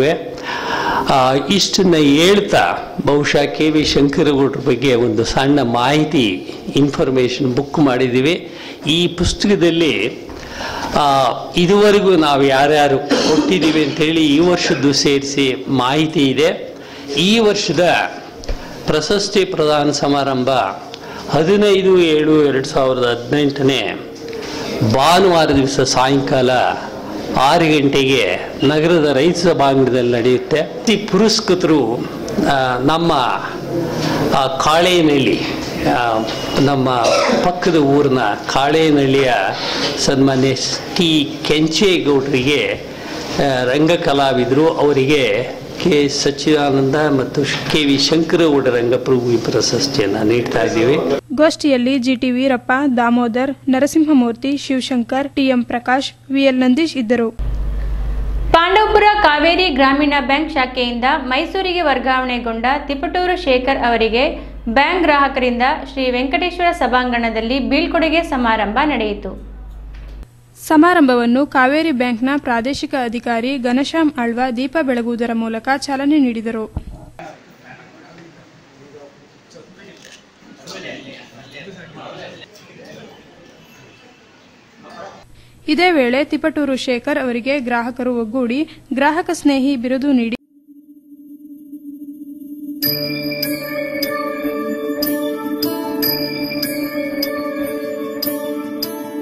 ಇಷ್ಟನ್ನು ಹೇಳ್ತಾ ಬಹುಶಃ ಕೆ ವಿ ಶಂಕರಗೌಡ್ರ ಬಗ್ಗೆ ಒಂದು ಸಣ್ಣ ಮಾಹಿತಿ ಇನ್ಫಾರ್ಮೇಷನ್ ಬುಕ್ ಮಾಡಿದ್ದೀವಿ ಈ ಪುಸ್ತಕದಲ್ಲಿ ಆ, ಇದುವರೆಗೂ ನಾವು ಯಾರ್ಯಾರು ಕೊಟ್ಟಿದ್ದೀವಿ ಅಂತೇಳಿ ಈ ವರ್ಷದ್ದು ಸೇರಿಸಿ ಮಾಹಿತಿ ಇದೆ ಈ ವರ್ಷದ ಪ್ರಶಸ್ತಿ ಪ್ರದಾನ ಸಮಾರಂಭ ಹದಿನೈದು ಏಳು ಎರಡು ಸಾವಿರದ ಹದಿನೆಂಟನೇ ಭಾನುವಾರ ದಿವಸ ಸಾಯಂಕಾಲ ಆರು ಗಂಟೆಗೆ ನಗರದ ರೈತ ಸಭಾಂಗಣದಲ್ಲಿ ನಡೆಯುತ್ತೆ ಈ ಪುರಸ್ಕೃತರು ಆ, ನಮ್ಮ ಆ, ಕಾಳೇನಹಳ್ಳಿ ಆ, ನಮ್ಮ ಪಕ್ಕದ ಊರಿನ ಕಾಳೇನಹಳ್ಳಿಯ ಸನ್ಮಾನ್ಯ ಟಿ ಕೆಂಚೇಗೌಡರಿಗೆ ಆ, ರಂಗ ಕಲಾವಿದರು ಅವರಿಗೆ ಕೆ ಸಚ್ಚಿದಾನಂದ ಮತ್ತು ಕೆ ವಿ ಶಂಕರಗೌಡ ರಂಗಪ್ರಭು ಪ್ರಶಸ್ತಿಯನ್ನು ನೀಡ್ತಾ ಇದ್ದೀವಿ ಗೋಷ್ಠಿಯಲ್ಲಿ G T Veerappa Damodar Narasimhamurthy Shivashankar T M Prakash V L Nandish ಇದ್ದರು ಪಾಂಡವಪುರ ಕಾವೇರಿ ಗ್ರಾಮೀಣ ಬ್ಯಾಂಕ್ ಶಾಖೆಯಿಂದ ಮೈಸೂರಿಗೆ ವರ್ಗಾವಣೆಗೊಂಡ ತಿಪಟೂರು ಶೇಖರ್ ಅವರಿಗೆ ಬ್ಯಾಂಕ್ ಗ್ರಾಹಕರಿಂದ ಶ್ರೀ ವೆಂಕಟೇಶ್ವರ ಸಭಾಂಗಣದಲ್ಲಿ ಬೀಳ್ಕೊಡುಗೆ ಸಮಾರಂಭ ನಡೆಯಿತು ಸಮಾರಂಭವನ್ನು ಕಾವೇರಿ ಬ್ಯಾಂಕ್ನ ಪ್ರಾದೇಶಿಕ ಅಧಿಕಾರಿ ಘನಶ್ಯಾಮ್ ಆಳ್ವ ದೀಪ ಬೆಳಗುವುದರ ಮೂಲಕ ಚಾಲನೆ ನೀಡಿದರು ಇದೇ ವೇಳೆ ತಿಪಟೂರು ಶೇಖರ್ ಅವರಿಗೆ ಗ್ರಾಹಕರು ಒಗ್ಗೂಡಿ ಗ್ರಾಹಕ ಸ್ನೇಹಿ ಬಿರುದು ನೀಡಿ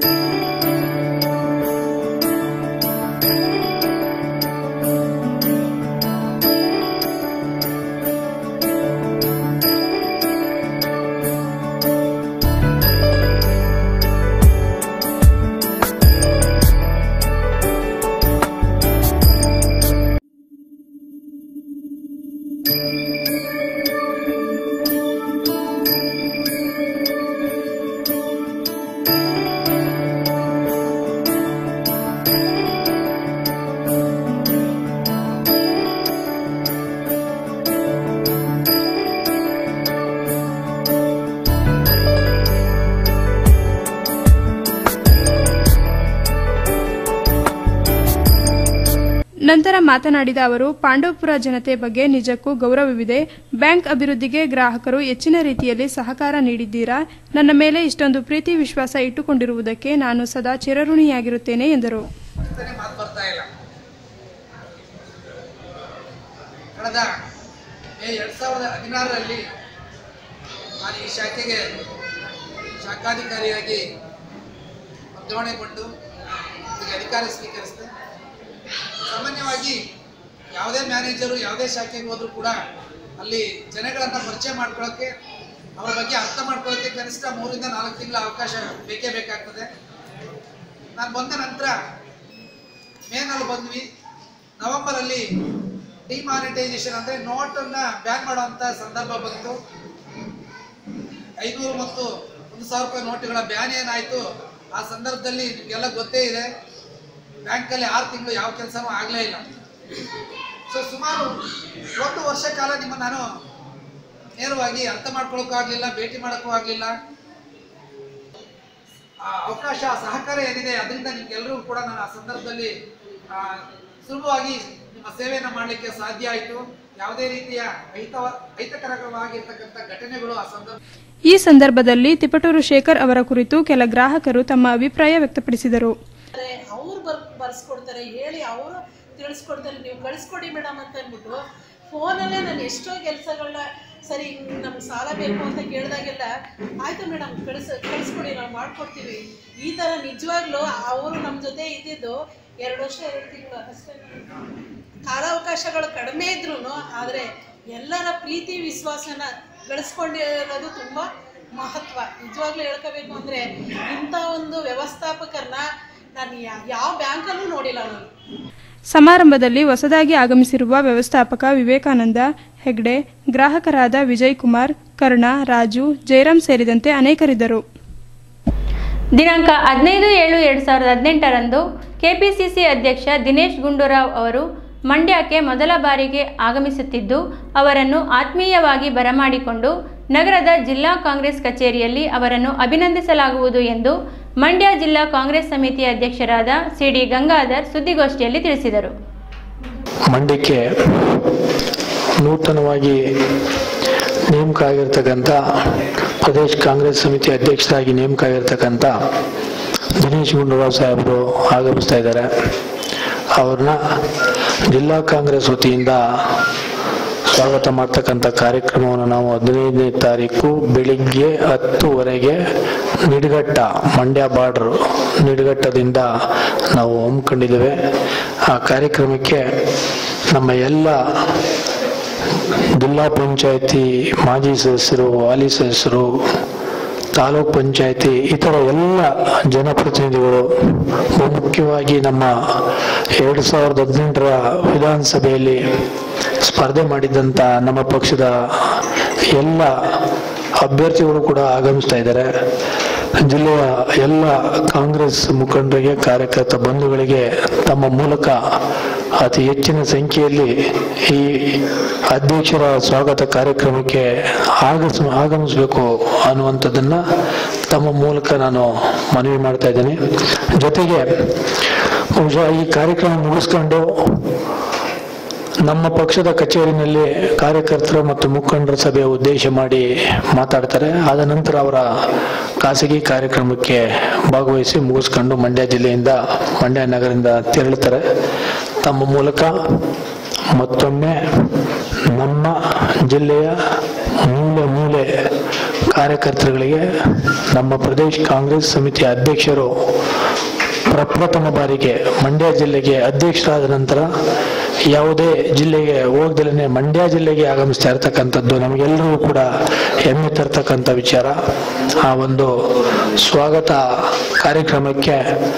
ನಂತರ ಮಾತನಾಡಿದ ಅವರು ಪಾಂಡವಪುರ ಜನತೆ ಬಗ್ಗೆ ನಿಜಕ್ಕೂ ಗೌರವವಿದೆ ಬ್ಯಾಂಕ್ ಅಭಿವೃದ್ಧಿಗೆ ಗ್ರಾಹಕರು ಹೆಚ್ಚಿನ ರೀತಿಯಲ್ಲಿ ಸಹಕಾರ ನೀಡಿದ್ದೀರಾ ನನ್ನ ಮೇಲೆ ಇಷ್ಟೊಂದು ಪ್ರೀತಿ ವಿಶ್ವಾಸ ಇಟ್ಟುಕೊಂಡಿರುವುದಕ್ಕೆ ನಾನು ಸದಾ ಚಿರಋಣಿಯಾಗಿರುತ್ತೇನೆ ಎಂದರು ಮಾತು ಬರ್ತಾ ಇಲ್ಲ ಕಳೆದ ಮೇ ಎರಡು ಸಾವಿರದ ಹದಿನಾರರಲ್ಲಿ ನಾನು ಈ ಶಾಖೆಗೆ ಶಾಖಾಧಿಕಾರಿಯಾಗಿ ವರ್ಗಾವಣೆಗೊಂಡು ಈಗ ಅಧಿಕಾರ ಸ್ವೀಕರಿಸಿದೆ ಸಾಮಾನ್ಯವಾಗಿ ಯಾವುದೇ ಮ್ಯಾನೇಜರು ಯಾವುದೇ ಶಾಖೆಗೆ ಹೋದರೂ ಕೂಡ ಅಲ್ಲಿ ಜನಗಳನ್ನು ಪರಿಚಯ ಮಾಡ್ಕೊಳ್ಳೋಕ್ಕೆ ಅವರ ಬಗ್ಗೆ ಅರ್ಥ ಮಾಡ್ಕೊಳ್ಳೋಕ್ಕೆ ಕನಿಷ್ಠ ಮೂರಿಂದ ನಾಲ್ಕು ತಿಂಗಳ ಅವಕಾಶ ಬೇಕೇ ಬೇಕಾಗ್ತದೆ ನಾನು ಬಂದ ನಂತರ ಮೇನಲ್ಲಿ ಬಂದ್ವಿ ನವೆಂಬರಲ್ಲಿ ಡಿಮಾನಿಟೈಸೇಷನ್ ಅಂದರೆ ನೋಟನ್ನು ಬ್ಯಾನ್ ಮಾಡುವಂಥ ಸಂದರ್ಭ ಬಂತು ಐನೂರು ಮತ್ತು ಒಂದು ಸಾವಿರ ರೂಪಾಯಿ ನೋಟುಗಳ ಬ್ಯಾನ್ ಏನಾಯಿತು ಆ ಸಂದರ್ಭದಲ್ಲಿ ನಿಮಗೆಲ್ಲ ಗೊತ್ತೇ ಇದೆ ಬ್ಯಾಂಕಲ್ಲಿ ಆರು ತಿಂಗಳು ಯಾವ ಕೆಲಸನೂ ಆಗಲೇ ಇಲ್ಲ ಸೊ ಸುಮಾರು ಒಂದು ವರ್ಷ ಕಾಲ ನಿಮ್ಮ ನಾನು ನೇರವಾಗಿ ಅರ್ಥ ಮಾಡ್ಕೊಳ್ಳೋಕ್ಕೂ ಆಗಲಿಲ್ಲ ಭೇಟಿ ಮಾಡೋಕ್ಕೂ ಆಗಲಿಲ್ಲ ಆ ಅವಕಾಶ ಸಹಕಾರ ಏನಿದೆ ಅದರಿಂದ ನಿಮ್ಗೆಲ್ಲರಿಗೂ ಕೂಡ ನಾನು ಆ ಸಂದರ್ಭದಲ್ಲಿ ಆ, ಸುಲಭವಾಗಿ ನಿಮ್ಮ ಸೇವೆಯನ್ನು ಮಾಡಲಿಕ್ಕೆ ಸಾಧ್ಯ ಆಯಿತು ಯಾವುದೇ ರೀತಿಯ ಅಹಿತವ ಅಹಿತಕರವಾಗಿರ್ತಕ್ಕಂಥ ಘಟನೆಗಳು ಆ ಸಂದರ್ಭ ಈ ಸಂದರ್ಭದಲ್ಲಿ ತಿಪಟೂರು ಶೇಖರ್ ಅವರ ಕುರಿತು ಕೆಲ ಗ್ರಾಹಕರು ತಮ್ಮ ಅಭಿಪ್ರಾಯ ವ್ಯಕ್ತಪಡಿಸಿದರು ಅವ್ರು ಬರ್ ಬರ್ಸ್ಕೊಡ್ತಾರೆ ಹೇಳಿ ಅವರು ತಿಳಿಸ್ಕೊಡ್ತಾರೆ ನೀವು ಕಳಿಸ್ಕೊಡಿ ಮೇಡಮ್ ಅಂತ ಅಂದ್ಬಿಟ್ಟು ಫೋನಲ್ಲೇ ನಾನು ಎಷ್ಟೋ ಕೆಲಸಗಳನ್ನ ಸರಿ ನಮ್ಗೆ ಸಾಲ ಬೇಕು ಅಂತ ಕೇಳಿದಾಗೆಲ್ಲ ಆಯಿತು ಮೇಡಮ್ ಕಳಿಸ್ ಕಳಿಸ್ಕೊಡಿ ನಾವು ಮಾಡ್ಕೊಡ್ತೀವಿ ಈ ಥರ ನಿಜವಾಗ್ಲೂ ಅವರು ನಮ್ಮ ಜೊತೆ ಇದ್ದಿದ್ದು ಎರಡು ವರ್ಷ ಎರಡು ತಿಂಗಳು ಅಷ್ಟೇ ಕಾಲಾವಕಾಶಗಳು ಕಡಿಮೆ ಇದ್ರೂ ಆದರೆ ಎಲ್ಲರ ಪ್ರೀತಿ ವಿಶ್ವಾಸನ ಗಳಿಸ್ಕೊಂಡಿರೋದು ತುಂಬ ಮಹತ್ವ ನಿಜವಾಗ್ಲೂ ಹೇಳ್ಕೋಬೇಕು ಅಂದರೆ ಇಂಥ ಒಂದು ವ್ಯವಸ್ಥಾಪಕರನ್ನ ನಾನು ಯಾ- ಯಾವ ಬ್ಯಾಂಕಲ್ಲೂ ನೋಡಿಲ್ಲ ನಾನು ಸಮಾರಂಭದಲ್ಲಿ ಹೊಸದಾಗಿ ಆಗಮಿಸಿರುವ ವ್ಯವಸ್ಥಾಪಕ ವಿವೇಕಾನಂದ ಹೆಗ್ಡೆ ಗ್ರಾಹಕರಾದ ವಿಜಯ್ ಕುಮಾರ್ ಕರ್ಣ ರಾಜು ಜಯರಾಮ್ ಸೇರಿದಂತೆ ಅನೇಕರಿದ್ದರು ದಿನಾಂಕ ಹದಿನೈದು ಏಳು ಎರಡು ಸಾವಿರದ ಹದಿನೆಂಟರಂದು ಕೆಪಿಸಿಸಿ ಅಧ್ಯಕ್ಷ ದಿನೇಶ್ ಗುಂಡೂರಾವ್ ಅವರು ಮಂಡ್ಯಕ್ಕೆ ಮೊದಲ ಬಾರಿಗೆ ಆಗಮಿಸುತ್ತಿದ್ದು ಅವರನ್ನು ಆತ್ಮೀಯವಾಗಿ ಬರಮಾಡಿಕೊಂಡು ನಗರದ ಜಿಲ್ಲಾ ಕಾಂಗ್ರೆಸ್ ಕಚೇರಿಯಲ್ಲಿ ಅವರನ್ನು ಅಭಿನಂದಿಸಲಾಗುವುದು ಎಂದು ಮಂಡ್ಯ ಜಿಲ್ಲಾ ಕಾಂಗ್ರೆಸ್ ಸಮಿತಿ ಅಧ್ಯಕ್ಷರಾದ ಸಿಡಿ ಗಂಗಾಧರ್ ಸುದ್ದಿಗೋಷ್ಠಿಯಲ್ಲಿ ತಿಳಿಸಿದರು ಮಂಡ್ಯಕ್ಕೆ ನೂತನವಾಗಿ ನೇಮಕ ಆಗಿರ್ತಕ್ಕಂಥ ಪ್ರದೇಶ್ ಕಾಂಗ್ರೆಸ್ ಸಮಿತಿ ಅಧ್ಯಕ್ಷರಾಗಿ ನೇಮಕ ಆಗಿರ್ತಕ್ಕಂಥ ದಿನೇಶ್ ಗುಂಡೂರಾವ್ ಸಾಹೇಬರು ಆಗಮಿಸ್ತಾ ಇದ್ದಾರೆ ಅವ್ರನ್ನ ಜಿಲ್ಲಾ ಕಾಂಗ್ರೆಸ್ ವತಿಯಿಂದ ಸ್ವಾಗತ ಮಾಡ್ತಕ್ಕಂಥ ಕಾರ್ಯಕ್ರಮವನ್ನು ನಾವು ಹದಿನೈದನೇ ತಾರೀಕು ಬೆಳಿಗ್ಗೆ ಹತ್ತುವರೆಗೆ ನಿಡಘಟ್ಟ ಮಂಡ್ಯ ಬಾರ್ಡ್ರ್ ನಿಡಘಟ್ಟದಿಂದ ನಾವು ಹಮ್ಮಿಕೊಂಡಿದ್ದೇವೆ ಆ ಕಾರ್ಯಕ್ರಮಕ್ಕೆ ನಮ್ಮ ಎಲ್ಲ ಜಿಲ್ಲಾ ಪಂಚಾಯತಿ ಮಾಜಿ ಸದಸ್ಯರು ಹಾಲಿ ಸದಸ್ಯರು ತಾಲೂಕ್ ಪಂಚಾಯತಿ ಇತರ ಎಲ್ಲ ಜನಪ್ರತಿನಿಧಿಗಳು ಮುಖ್ಯವಾಗಿ ನಮ್ಮ ಎರಡು ಸಾವಿರದ ಹದಿನೆಂಟರ ವಿಧಾನಸಭೆಯಲ್ಲಿ ಸ್ಪರ್ಧೆ ಮಾಡಿದಂಥ ನಮ್ಮ ಪಕ್ಷದ ಎಲ್ಲ ಅಭ್ಯರ್ಥಿಗಳು ಕೂಡ ಆಗಮಿಸ್ತಾ ಇದ್ದಾರೆ ಜಿಲ್ಲೆಯ ಎಲ್ಲ ಕಾಂಗ್ರೆಸ್ ಮುಖಂಡರಿಗೆ ಕಾರ್ಯಕರ್ತ ಬಂಧುಗಳಿಗೆ ತಮ್ಮ ಮೂಲಕ ಅತಿ ಹೆಚ್ಚಿನ ಸಂಖ್ಯೆಯಲ್ಲಿ ಈ ಅಧ್ಯಕ್ಷರ ಸ್ವಾಗತ ಕಾರ್ಯಕ್ರಮಕ್ಕೆ ಆಗಮಿಸ್ ಆಗಮಿಸಬೇಕು ಅನ್ನುವಂಥದ್ದನ್ನು ತಮ್ಮ ಮೂಲಕ ನಾನು ಮನವಿ ಮಾಡ್ತಾ ಇದ್ದೇನೆ ಜೊತೆಗೆ ಬಹುಶಃ ಈ ಕಾರ್ಯಕ್ರಮ ಮುಗಿಸ್ಕೊಂಡು ನಮ್ಮ ಪಕ್ಷದ ಕಚೇರಿನಲ್ಲಿ ಕಾರ್ಯಕರ್ತರು ಮತ್ತು ಮುಖಂಡರ ಸಭೆ ಉದ್ದೇಶ ಮಾಡಿ ಮಾತಾಡ್ತಾರೆ ಆದ ನಂತರ ಅವರ ಖಾಸಗಿ ಕಾರ್ಯಕ್ರಮಕ್ಕೆ ಭಾಗವಹಿಸಿ ಮುಗಿಸ್ಕೊಂಡು ಮಂಡ್ಯ ಜಿಲ್ಲೆಯಿಂದ ಮಂಡ್ಯ ನಗರದಿಂದ ತೆರಳುತ್ತಾರೆ ತಮ್ಮ ಮೂಲಕ ಮತ್ತೊಮ್ಮೆ ನಮ್ಮ ಜಿಲ್ಲೆಯ ಮೂಲೆ ಮೂಲೆ ಕಾರ್ಯಕರ್ತರುಗಳಿಗೆ ನಮ್ಮ ಪ್ರದೇಶ ಕಾಂಗ್ರೆಸ್ ಸಮಿತಿಯ ಅಧ್ಯಕ್ಷರು ಪ್ರಪ್ರಥಮ ಬಾರಿಗೆ ಮಂಡ್ಯ ಜಿಲ್ಲೆಗೆ ಅಧ್ಯಕ್ಷರಾದ ನಂತರ ಯಾವುದೇ ಜಿಲ್ಲೆಗೆ ಹೋಗ್ದಲೇ ಮಂಡ್ಯ ಜಿಲ್ಲೆಗೆ ಆಗಮಿಸ್ತಾ ಇರ್ತಕ್ಕಂಥದ್ದು ನಮಗೆಲ್ಲರಿಗೂ ಕೂಡ ಹೆಮ್ಮೆ ತರ್ತಕ್ಕಂಥ ವಿಚಾರ ಆ ಒಂದು ಸ್ವಾಗತ ಕಾರ್ಯಕ್ರಮಕ್ಕೆ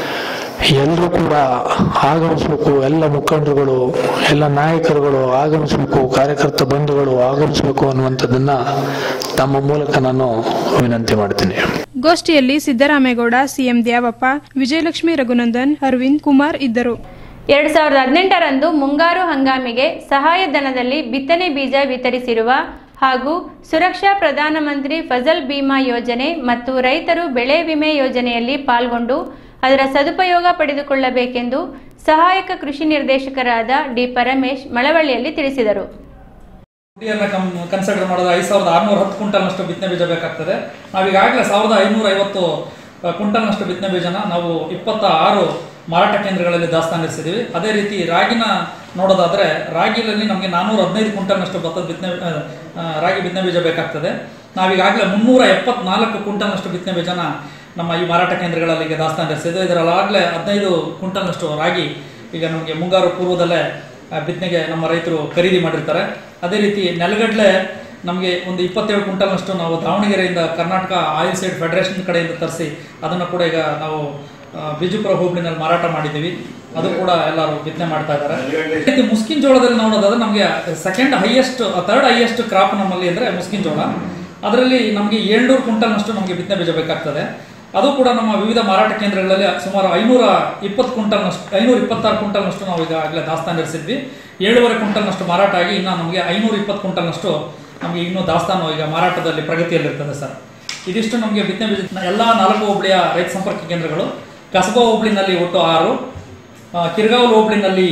ಎಲ್ಲರೂ ಕೂಡ ಆಗಮಿಸ್ಬೇಕು ಎಲ್ಲ ಮುಖಂಡರುಗಳು ಎಲ್ಲ ನಾಯಕರುಗಳು ಆಗಮಿಸ್ಬೇಕು ಕಾರ್ಯಕರ್ತ ಬಂಧುಗಳು ಆಗಮಿಸ್ಬೇಕು ಅನ್ನುವಂಥದ್ದನ್ನ ತಮ್ಮ ಮೂಲಕ ನಾನು ವಿನಂತಿ ಮಾಡ್ತೀನಿ ಗೋಷ್ಠಿಯಲ್ಲಿ ಸಿದ್ದರಾಮೇಗೌಡ ಸಿಎಂ ದ್ಯಾವಪ್ಪ ವಿಜಯಲಕ್ಷ್ಮಿ ರಘುನಂದನ್ ಅರವಿಂದ್ ಕುಮಾರ್ ಇದ್ದರು ಎರಡು ಸಾವಿರದ ಹದಿನೆಂಟರಂದು ಮುಂಗಾರು ಹಂಗಾಮಿಗೆ ಸಹಾಯಧನದಲ್ಲಿ ಬಿತ್ತನೆ ಬೀಜ ವಿತರಿಸಿರುವ ಹಾಗೂ ಸುರಕ್ಷಾ ಪ್ರಧಾನಮಂತ್ರಿ ಫಸಲ್ ಬಿಮಾ ಯೋಜನೆ ಮತ್ತು ರೈತರು ಬೆಳೆ ವಿಮೆ ಯೋಜನೆಯಲ್ಲಿ ಪಾಲ್ಗೊಂಡು ಅದರ ಸದುಪಯೋಗ ಪಡೆದುಕೊಳ್ಳಬೇಕೆಂದು ಸಹಾಯಕ ಕೃಷಿ ನಿರ್ದೇಶಕರಾದ ಡಿ ಪರಮೇಶ್ ಮಳವಳ್ಳಿಯಲ್ಲಿ ತಿಳಿಸಿದರು ಡಿಯನ್ನ ಕಮ್ ಕನ್ಸಿಡರ್ ಮಾಡೋದು ಐದು ಸಾವಿರದ ಆರುನೂರ ಹತ್ತು ಕ್ವಿಂಟಲ್ನಷ್ಟು ಬಿತ್ತನೆ ಬೀಜ ಬೇಕಾಗ್ತದೆ ನಾವೀಗಾಗಲೇ ಸಾವಿರದ ಐನೂರ ಐವತ್ತು ಆ, ಕ್ವಿಂಟಲ್ನಷ್ಟು ಬಿತ್ತನೆ ಬೀಜನ ನಾವು ಇಪ್ಪತ್ತ ಆರು ಮಾರಾಟ ಕೇಂದ್ರಗಳಲ್ಲಿ ದಾಸ್ತಾನಿಸಿದ್ದೀವಿ ಅದೇ ರೀತಿ ರಾಗಿನ ನೋಡೋದಾದರೆ ರಾಗಿಯಲ್ಲಿ ನಮಗೆ ನಾನ್ನೂರ ಹದಿನೈದು ಕ್ವಿಂಟಲ್ನಷ್ಟು ಭತ್ತದ ಬಿತ್ತನೆ ಆ, ಆ, ರಾಗಿ ಬಿತ್ತನೆ ಬೀಜ ಬೇಕಾಗ್ತದೆ ನಾವೀಗಾಗಲೇ ಮುನ್ನೂರ ಎಪ್ಪತ್ನಾಲ್ಕು ಕ್ವಿಂಟಲ್ನಷ್ಟು ಬಿತ್ತನೆ ಬೀಜನ ನಮ್ಮ ಈ ಮಾರಾಟ ಕೇಂದ್ರಗಳಲ್ಲಿ ಈಗ ದಾಸ್ತಾನಿಸಿದ್ದು ಇದರಲ್ಲಾಗಲೇ ಹದಿನೈದು ಕ್ವಿಂಟಲ್ನಷ್ಟು ರಾಗಿ ಈಗ ನಮಗೆ ಮುಂಗಾರು ಪೂರ್ವದಲ್ಲೇ ಆ, ಬಿತ್ತನೆಗೆ ನಮ್ಮ ರೈತರು ಖರೀದಿ ಮಾಡಿರ್ತಾರೆ ಅದೇ ರೀತಿ ನೆಲಗಡಲೆ ನಮಗೆ ಒಂದು ಇಪ್ಪತ್ತೇಳು ಕ್ವಿಂಟಲ್ನಷ್ಟು ನಾವು ದಾವಣಗೆರೆಯಿಂದ ಕರ್ನಾಟಕ ಆಯಿಲ್ ಸೈಡ್ ಫೆಡರೇಷನ್ ಕಡೆಯಿಂದ ತರಿಸಿ ಅದನ್ನು ಕೂಡ ಈಗ ನಾವು ಆ, ಬಿಜುಪುರ ಹೋಬಳಿನಲ್ಲಿ ಮಾರಾಟ ಮಾಡಿದ್ದೀವಿ ಅದು ಕೂಡ ಎಲ್ಲರೂ ಬಿತ್ತನೆ ಮಾಡ್ತಾ ಇದ್ದಾರೆ ಅದೇ ರೀತಿ ಮುಸ್ಕಿನ್ ಜೋಳದಲ್ಲಿ ನೋಡೋದಾದ್ರೆ ನಮಗೆ second highest third highest crop ನಮ್ಮಲ್ಲಿ ಅಂದರೆ ಮುಸ್ಕಿನ್ ಜೋಳ ಅದರಲ್ಲಿ ನಮಗೆ ಏಳ್ನೂರು ಕ್ವಿಂಟಲ್ನಷ್ಟು ನಮಗೆ ಬಿತ್ತನೆ ಬೀಜ ಬೇಕಾಗ್ತದೆ ಅದು ಕೂಡ ನಮ್ಮ ವಿವಿಧ ಮಾರಾಟ ಕೇಂದ್ರಗಳಲ್ಲಿ ಸುಮಾರು ಐನೂರ ಇಪ್ಪತ್ತು ಕ್ವಿಂಟಲ್ನಷ್ಟು ಐನೂರ ಇಪ್ಪತ್ತಾರು ಕ್ವಿಂಟಲ್ನಷ್ಟು ನಾವು ಈಗಾಗಲೇ ದಾಸ್ತಾನು ಇರಿಸಿದ್ವಿ ಏಳುವರೆ ಕ್ವಿಂಟಲ್ನಷ್ಟು ಮಾರಾಟ ಆಗಿ ಇನ್ನು ನಮಗೆ ಐನೂರ ಇಪ್ಪತ್ತು ಕ್ವಿಂಟಲ್ನಷ್ಟು ನಮಗೆ ಇನ್ನೂ ದಾಸ್ತಾನು ಈಗ ಮಾರಾಟದಲ್ಲಿ ಪ್ರಗತಿಯಲ್ಲಿರ್ತದೆ ಸರ್ ಇದಿಷ್ಟು ನಮಗೆ ಬಿತ್ತನೆ ಬೀಜ ಎಲ್ಲ ನಾಲ್ಕು ಹೋಬಳಿಯ ರೈತ ಸಂಪರ್ಕ ಕೇಂದ್ರಗಳು ಕಸಬಾ ಹೋಬಳಿನಲ್ಲಿ ಒಟ್ಟು ಆರು ಆ, ಕಿರ್ಗಾವಲು ಹೋಬಳಿನಲ್ಲಿ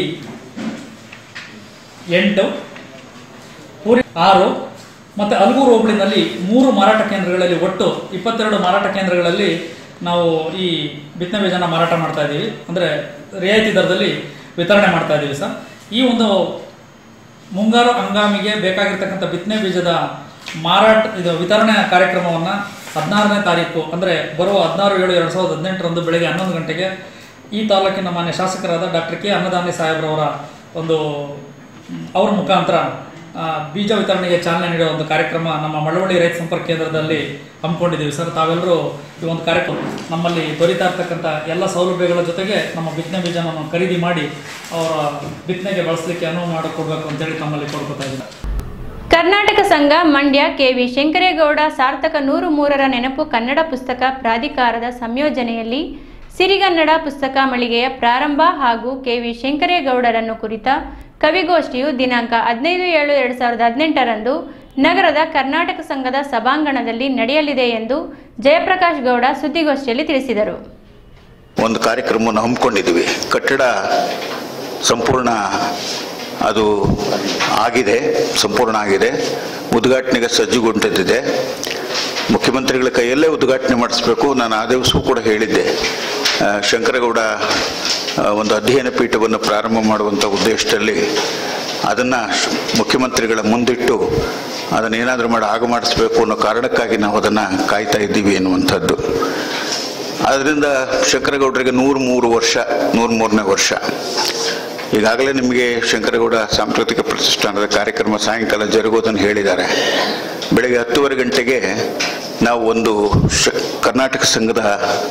ಎಂಟು ಪೂರಿ ಆರು ಮತ್ತು ಅಲ್ಗೂರು ಹೋಬಳಿನಲ್ಲಿ ಮೂರು ಮಾರಾಟ ಕೇಂದ್ರಗಳಲ್ಲಿ ಒಟ್ಟು ಇಪ್ಪತ್ತೆರಡು ಮಾರಾಟ ಕೇಂದ್ರಗಳಲ್ಲಿ ನಾವು ಈ ಬಿತ್ತನೆ ಬೀಜನ ಮಾರಾಟ ಮಾಡ್ತಾ ಇದ್ದೀವಿ ಅಂದರೆ ರಿಯಾಯಿತಿ ದರದಲ್ಲಿ ವಿತರಣೆ ಮಾಡ್ತಾ ಇದ್ದೀವಿ ಸರ್ ಈ ಒಂದು ಮುಂಗಾರು ಹಂಗಾಮಿಗೆ ಬೇಕಾಗಿರ್ತಕ್ಕಂಥ ಬಿತ್ತನೆ ಬೀಜದ ಮಾರಾಟ ಇದು ವಿತರಣೆ ಕಾರ್ಯಕ್ರಮವನ್ನು ಹದಿನಾರನೇ ತಾರೀಕು ಅಂದರೆ ಬರುವ ಹದಿನಾರು ಏಳು ಎರಡು ಸಾವಿರದ ಹದಿನೆಂಟರಂದು ಬೆಳಗ್ಗೆ ಹನ್ನೊಂದು ಗಂಟೆಗೆ ಈ ತಾಲೂಕಿನ ಮಾನ್ಯ ಶಾಸಕರಾದ ಡಾಕ್ಟರ್ ಕೆ ಅನ್ನದಾನಿ ಸಾಹೇಬ್ರವರ ಒಂದು ಮ್, ಅವ್ರ ಮುಖಾಂತರ ಆ, ಬೀಜ ವಿತರಣೆಗೆ ಚಾಲನೆ ನೀಡುವ ಒಂದು ಕಾರ್ಯಕ್ರಮ ನಮ್ಮ ಮಳವಳ್ಳಿ ರೈತ ಸಂಪರ್ಕ ಕೇಂದ್ರದಲ್ಲಿ ಹಮ್ಮಿಕೊಂಡಿದ್ದೀವಿ ಸರ್ ತಾವೆಲ್ಲರೂ ಈ ಒಂದು ಕಾರ್ಯಕ್ರಮ ನಮ್ಮಲ್ಲಿ ದೊರೀತಾ ಇರ್ತಕ್ಕಂಥ ಎಲ್ಲ ಸೌಲಭ್ಯಗಳ ಜೊತೆಗೆ ನಮ್ಮ ಬಿತ್ತನೆ ಬೀಜವನ್ನು ಖರೀದಿ ಮಾಡಿ ಅವರ ಬಿತ್ತನೆಗೆ ಬಳಸಲಿಕ್ಕೆ ಅನುವು ಮಾಡಿಕೊಡ್ಬೇಕು ಅಂತೇಳಿ ತಮ್ಮಲ್ಲಿ ಕೊಡ್ಕೊತಾ ಇದ್ದೀನಿ ಕರ್ನಾಟಕ ಸಂಘ ಮಂಡ್ಯ ಕೆವಿ ಶಂಕರೇಗೌಡ ಸಾರ್ಥಕ ನೂರು ಮೂರರ ನೆನಪು ಕನ್ನಡ ಪುಸ್ತಕ ಪ್ರಾಧಿಕಾರದ ಸಂಯೋಜನೆಯಲ್ಲಿ ಸಿರಿಗನ್ನಡ ಪುಸ್ತಕ ಮಳಿಗೆಯ ಪ್ರಾರಂಭ ಹಾಗೂ ಕೆವಿ ಶಂಕರೇಗೌಡರನ್ನು ಕುರಿತ ಕವಿಗೋಷ್ಠಿಯು ದಿನಾಂಕ ಹದಿನೈದು ಏಳು ಎರಡು ಸಾವಿರದ ಹದಿನೆಂಟರಂದು ನಗರದ ಕರ್ನಾಟಕ ಸಂಘದ ಸಭಾಂಗಣದಲ್ಲಿ ನಡೆಯಲಿದೆ ಎಂದು ಜಯಪ್ರಕಾಶ್ ಗೌಡ ಸುದ್ದಿಗೋಷ್ಠಿಯಲ್ಲಿ ತಿಳಿಸಿದರು ಒಂದು ಕಾರ್ಯಕ್ರಮವನ್ನು ಹಮ್ಮಿಕೊಂಡಿದ್ದೀವಿ ಕಟ್ಟಡ ಸಂಪೂರ್ಣ ಅದು ಆಗಿದೆ ಸಂಪೂರ್ಣ ಆಗಿದೆ ಉದ್ಘಾಟನೆಗೆ ಸಜ್ಜುಗೊಂಡಿದ್ದಿದೆ ಮುಖ್ಯಮಂತ್ರಿಗಳ ಕೈಯಲ್ಲೇ ಉದ್ಘಾಟನೆ ಮಾಡಿಸ್ಬೇಕು ನಾನು ಆ ದಿವಸವೂ ಕೂಡ ಹೇಳಿದ್ದೆ ಆ, ಶಂಕರಗೌಡ ಆ, ಒಂದು ಅಧ್ಯಯನ ಪೀಠವನ್ನು ಪ್ರಾರಂಭ ಮಾಡುವಂಥ ಉದ್ದೇಶದಲ್ಲಿ ಅದನ್ನು ಮುಖ್ಯಮಂತ್ರಿಗಳ ಮುಂದಿಟ್ಟು ಅದನ್ನು ಏನಾದರೂ ಮಾಡಿ ಆಗ ಮಾಡಿಸ್ಬೇಕು ಅನ್ನೋ ಕಾರಣಕ್ಕಾಗಿ ನಾವು ಅದನ್ನು ಕಾಯ್ತಾ ಇದ್ದೀವಿ ಎನ್ನುವಂಥದ್ದು ಅದರಿಂದ ಶಂಕರಗೌಡರಿಗೆ ನೂರು ಮೂರು ವರ್ಷ ನೂರು ಮೂರನೇ ವರ್ಷ ಈಗಾಗಲೇ ನಿಮಗೆ ಶಂಕರಗೌಡ ಸಾಂಸ್ಕೃತಿಕ ಪ್ರತಿಷ್ಠಾನದ ಕಾರ್ಯಕ್ರಮ ಸಾಯಂಕಾಲ ಜರುಗೋದನ್ನು ಹೇಳಿದ್ದಾರೆ ಬೆಳಗ್ಗೆ ಹತ್ತುವರೆ ಗಂಟೆಗೆ ನಾವು ಒಂದು ಶ ಕರ್ನಾಟಕ ಸಂಘದ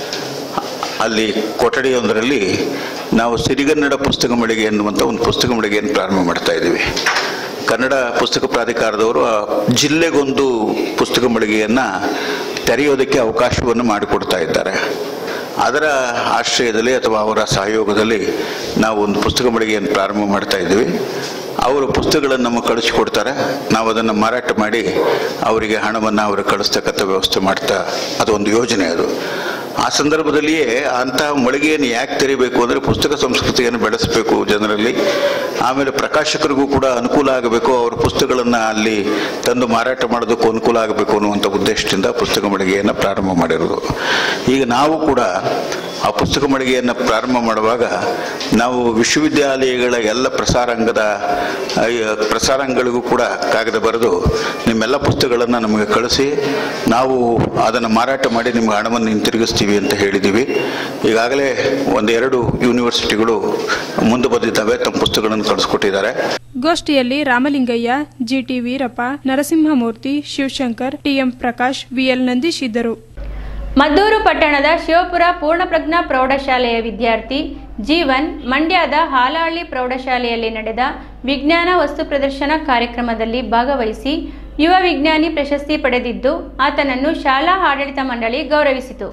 ಅಲ್ಲಿ ಕೊಠಡಿಯೊಂದರಲ್ಲಿ ನಾವು ಸಿರಿಗನ್ನಡ ಪುಸ್ತಕ ಮಳಿಗೆ ಎನ್ನುವಂಥ ಒಂದು ಪುಸ್ತಕ ಮಳಿಗೆಯನ್ನು ಪ್ರಾರಂಭ ಮಾಡ್ತಾ ಇದ್ದೀವಿ ಕನ್ನಡ ಪುಸ್ತಕ ಪ್ರಾಧಿಕಾರದವರು ಆ ಜಿಲ್ಲೆಗೊಂದು ಪುಸ್ತಕ ಮಳಿಗೆಯನ್ನು ತೆರೆಯೋದಕ್ಕೆ ಅವಕಾಶವನ್ನು ಮಾಡಿಕೊಡ್ತಾ ಇದ್ದಾರೆ ಅದರ ಆಶ್ರಯದಲ್ಲಿ ಅಥವಾ ಅವರ ಸಹಯೋಗದಲ್ಲಿ ನಾವು ಒಂದು ಪುಸ್ತಕ ಮಳಿಗೆಯನ್ನು ಪ್ರಾರಂಭ ಮಾಡ್ತಾ ಇದ್ದೀವಿ ಅವರು ಪುಸ್ತಕಗಳನ್ನು ನಮಗೆ ಕಳಿಸಿಕೊಡ್ತಾರೆ ನಾವು ಅದನ್ನು ಮಾರಾಟ ಮಾಡಿ ಅವರಿಗೆ ಹಣವನ್ನು ಅವರು ಕಳಿಸ್ತಕ್ಕಂಥ ವ್ಯವಸ್ಥೆ ಮಾಡ್ತಾ ಅದೊಂದು ಯೋಜನೆ ಅದು ಆ ಸಂದರ್ಭದಲ್ಲಿಯೇ ಅಂತಹ ಮಳಿಗೆಯನ್ನು ಯಾಕೆ ತೆರಿಬೇಕು ಅಂದರೆ ಪುಸ್ತಕ ಸಂಸ್ಕೃತಿಯನ್ನು ಬೆಳೆಸಬೇಕು ಜನರಲ್ಲಿ ಆಮೇಲೆ ಪ್ರಕಾಶಕರಿಗೂ ಕೂಡ ಅನುಕೂಲ ಆಗಬೇಕು ಅವರ ಪುಸ್ತಕಗಳನ್ನು ಅಲ್ಲಿ ತಂದು ಮಾರಾಟ ಮಾಡೋದಕ್ಕೂ ಅನುಕೂಲ ಆಗಬೇಕು ಅನ್ನುವಂಥ ಉದ್ದೇಶದಿಂದ ಪುಸ್ತಕ ಮಳಿಗೆಯನ್ನು ಪ್ರಾರಂಭ ಮಾಡಿರೋದು ಈಗ ನಾವು ಕೂಡ ಆ ಪುಸ್ತಕ ಮಳಿಗೆಯನ್ನು ಪ್ರಾರಂಭ ಮಾಡುವಾಗ ನಾವು ವಿಶ್ವವಿದ್ಯಾಲಯಗಳ ಎಲ್ಲ ಪ್ರಸಾರಾಂಗದ ಆ, ಪ್ರಸಾರಾಂಗಗಳಿಗೂ ಕೂಡ ಕಾಗದ ಬರೆದು ನಿಮ್ಮೆಲ್ಲ ಪುಸ್ತಕಗಳನ್ನು ನಮಗೆ ಕಳಿಸಿ ನಾವು ಅದನ್ನು ಮಾರಾಟ ಮಾಡಿ ನಿಮ್ಗೆ ಹಣವನ್ನು ಹಿಂತಿರುಗಿಸ್ತೀವಿ ಅಂತ ಹೇಳಿದ್ದೀವಿ ಈಗಾಗಲೇ ಒಂದೆರಡು ಯೂನಿವರ್ಸಿಟಿಗಳು ಮುಂದೆ ಬಂದಿದ್ದಾವೆ ತಮ್ಮ ಪುಸ್ತಕಗಳನ್ನು ಕಳಿಸ್ಕೊಟ್ಟಿದ್ದಾರೆ ಗೋಷ್ಠಿಯಲ್ಲಿ Ramalingaiah G T Veerappa Narasimhamurthy Shivashankar T M Prakash V L Nandish ಇದ್ದರು ಮದ್ದೂರು ಪಟ್ಟಣದ ಶಿವಪುರ ಪೂರ್ಣಪ್ರಜ್ಞಾ ಪ್ರೌಢಶಾಲೆಯ ವಿದ್ಯಾರ್ಥಿ ಜೀವನ್ ಮಂಡ್ಯದ ಹಾಲಹಳ್ಳಿ ಪ್ರೌಢಶಾಲೆಯಲ್ಲಿ ನಡೆದ ವಿಜ್ಞಾನ ವಸ್ತು ಪ್ರದರ್ಶನ ಕಾರ್ಯಕ್ರಮದಲ್ಲಿ ಭಾಗವಹಿಸಿ ಯುವ ವಿಜ್ಞಾನಿ ಪ್ರಶಸ್ತಿ ಪಡೆದಿದ್ದು ಆತನನ್ನು ಶಾಲಾ ಆಡಳಿತ ಮಂಡಳಿ ಗೌರವಿಸಿತು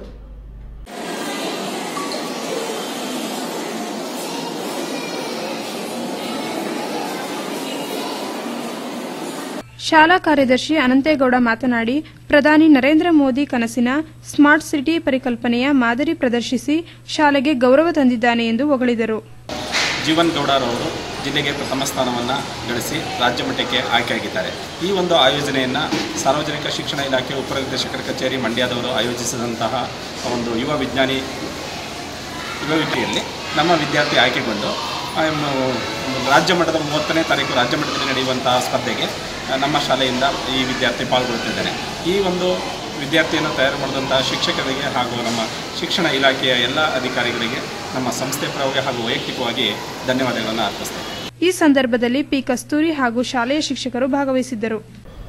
ಶಾಲಾ ಕಾರ್ಯದರ್ಶಿ ಅನಂತೇಗೌಡ ಮಾತನಾಡಿ ಪ್ರಧಾನಿ ನರೇಂದ್ರ ಮೋದಿ ಕನಸಿನ ಸ್ಮಾರ್ಟ್ ಸಿಟಿ ಪರಿಕಲ್ಪನೆಯ ಮಾದರಿ ಪ್ರದರ್ಶಿಸಿ ಶಾಲೆಗೆ ಗೌರವ ತಂದಿದ್ದಾನೆ ಎಂದು ಹೊಗಳಿದರು ಜೀವನ್ ಗೌಡರವರು ಜಿಲ್ಲೆಗೆ ಪ್ರಥಮ ಸ್ಥಾನವನ್ನು ಗಳಿಸಿ ರಾಜ್ಯ ಮಟ್ಟಕ್ಕೆ ಆಯ್ಕೆಯಾಗಿದ್ದಾರೆ ಈ ಒಂದು ಆಯೋಜನೆಯನ್ನು ಸಾರ್ವಜನಿಕ ಶಿಕ್ಷಣ ಇಲಾಖೆ ಉಪನಿರ್ದೇಶಕರ ಕಚೇರಿ ಮಂಡ್ಯದವರು ಆಯೋಜಿಸಿದಂತಹ ಒಂದು ಯುವ ವಿಜ್ಞಾನಿ ಯುವ ವಿಕಿಯಲ್ಲಿ ನಮ್ಮ ವಿದ್ಯಾರ್ಥಿ ಆಯ್ಕೆಗೊಂಡು ಆ, ಮ- ರಾಜ್ಯ ಮಟ್ಟದ ಮೂವತ್ತನೇ ತಾರೀಕು ರಾಜ್ಯ ಮಟ್ಟದಲ್ಲಿ ನಡೆಯುವಂತಹ ಸ್ಪರ್ಧೆಗೆ ಆ, ನಮ್ಮ ಶಾಲೆಯಿಂದ ಈ ವಿದ್ಯಾರ್ಥಿ ಪಾಲ್ಗೊಳ್ಳುತ್ತಿದ್ದಾನೆ ಈ ಒಂದು ವಿದ್ಯಾರ್ಥಿಯನ್ನು ತಯಾರು ಮಾಡಿದಂತಹ ಶಿಕ್ಷಕರಿಗೆ ಹಾಗೂ ನಮ್ಮ ಶಿಕ್ಷಣ ಇಲಾಖೆಯ ಎಲ್ಲ ಅಧಿಕಾರಿಗಳಿಗೆ ನಮ್ಮ ಸಂಸ್ಥೆ ಪರವಾಗಿ ಹಾಗೂ ವೈಯಕ್ತಿಕವಾಗಿ ಧನ್ಯವಾದಗಳನ್ನು ಅರ್ಪಿಸ್ತೇನೆ ಈ ಸಂದರ್ಭದಲ್ಲಿ ಪಿ ಕಸ್ತೂರಿ ಹಾಗೂ ಶಾಲೆಯ ಶಿಕ್ಷಕರು ಭಾಗವಹಿಸಿದ್ದರು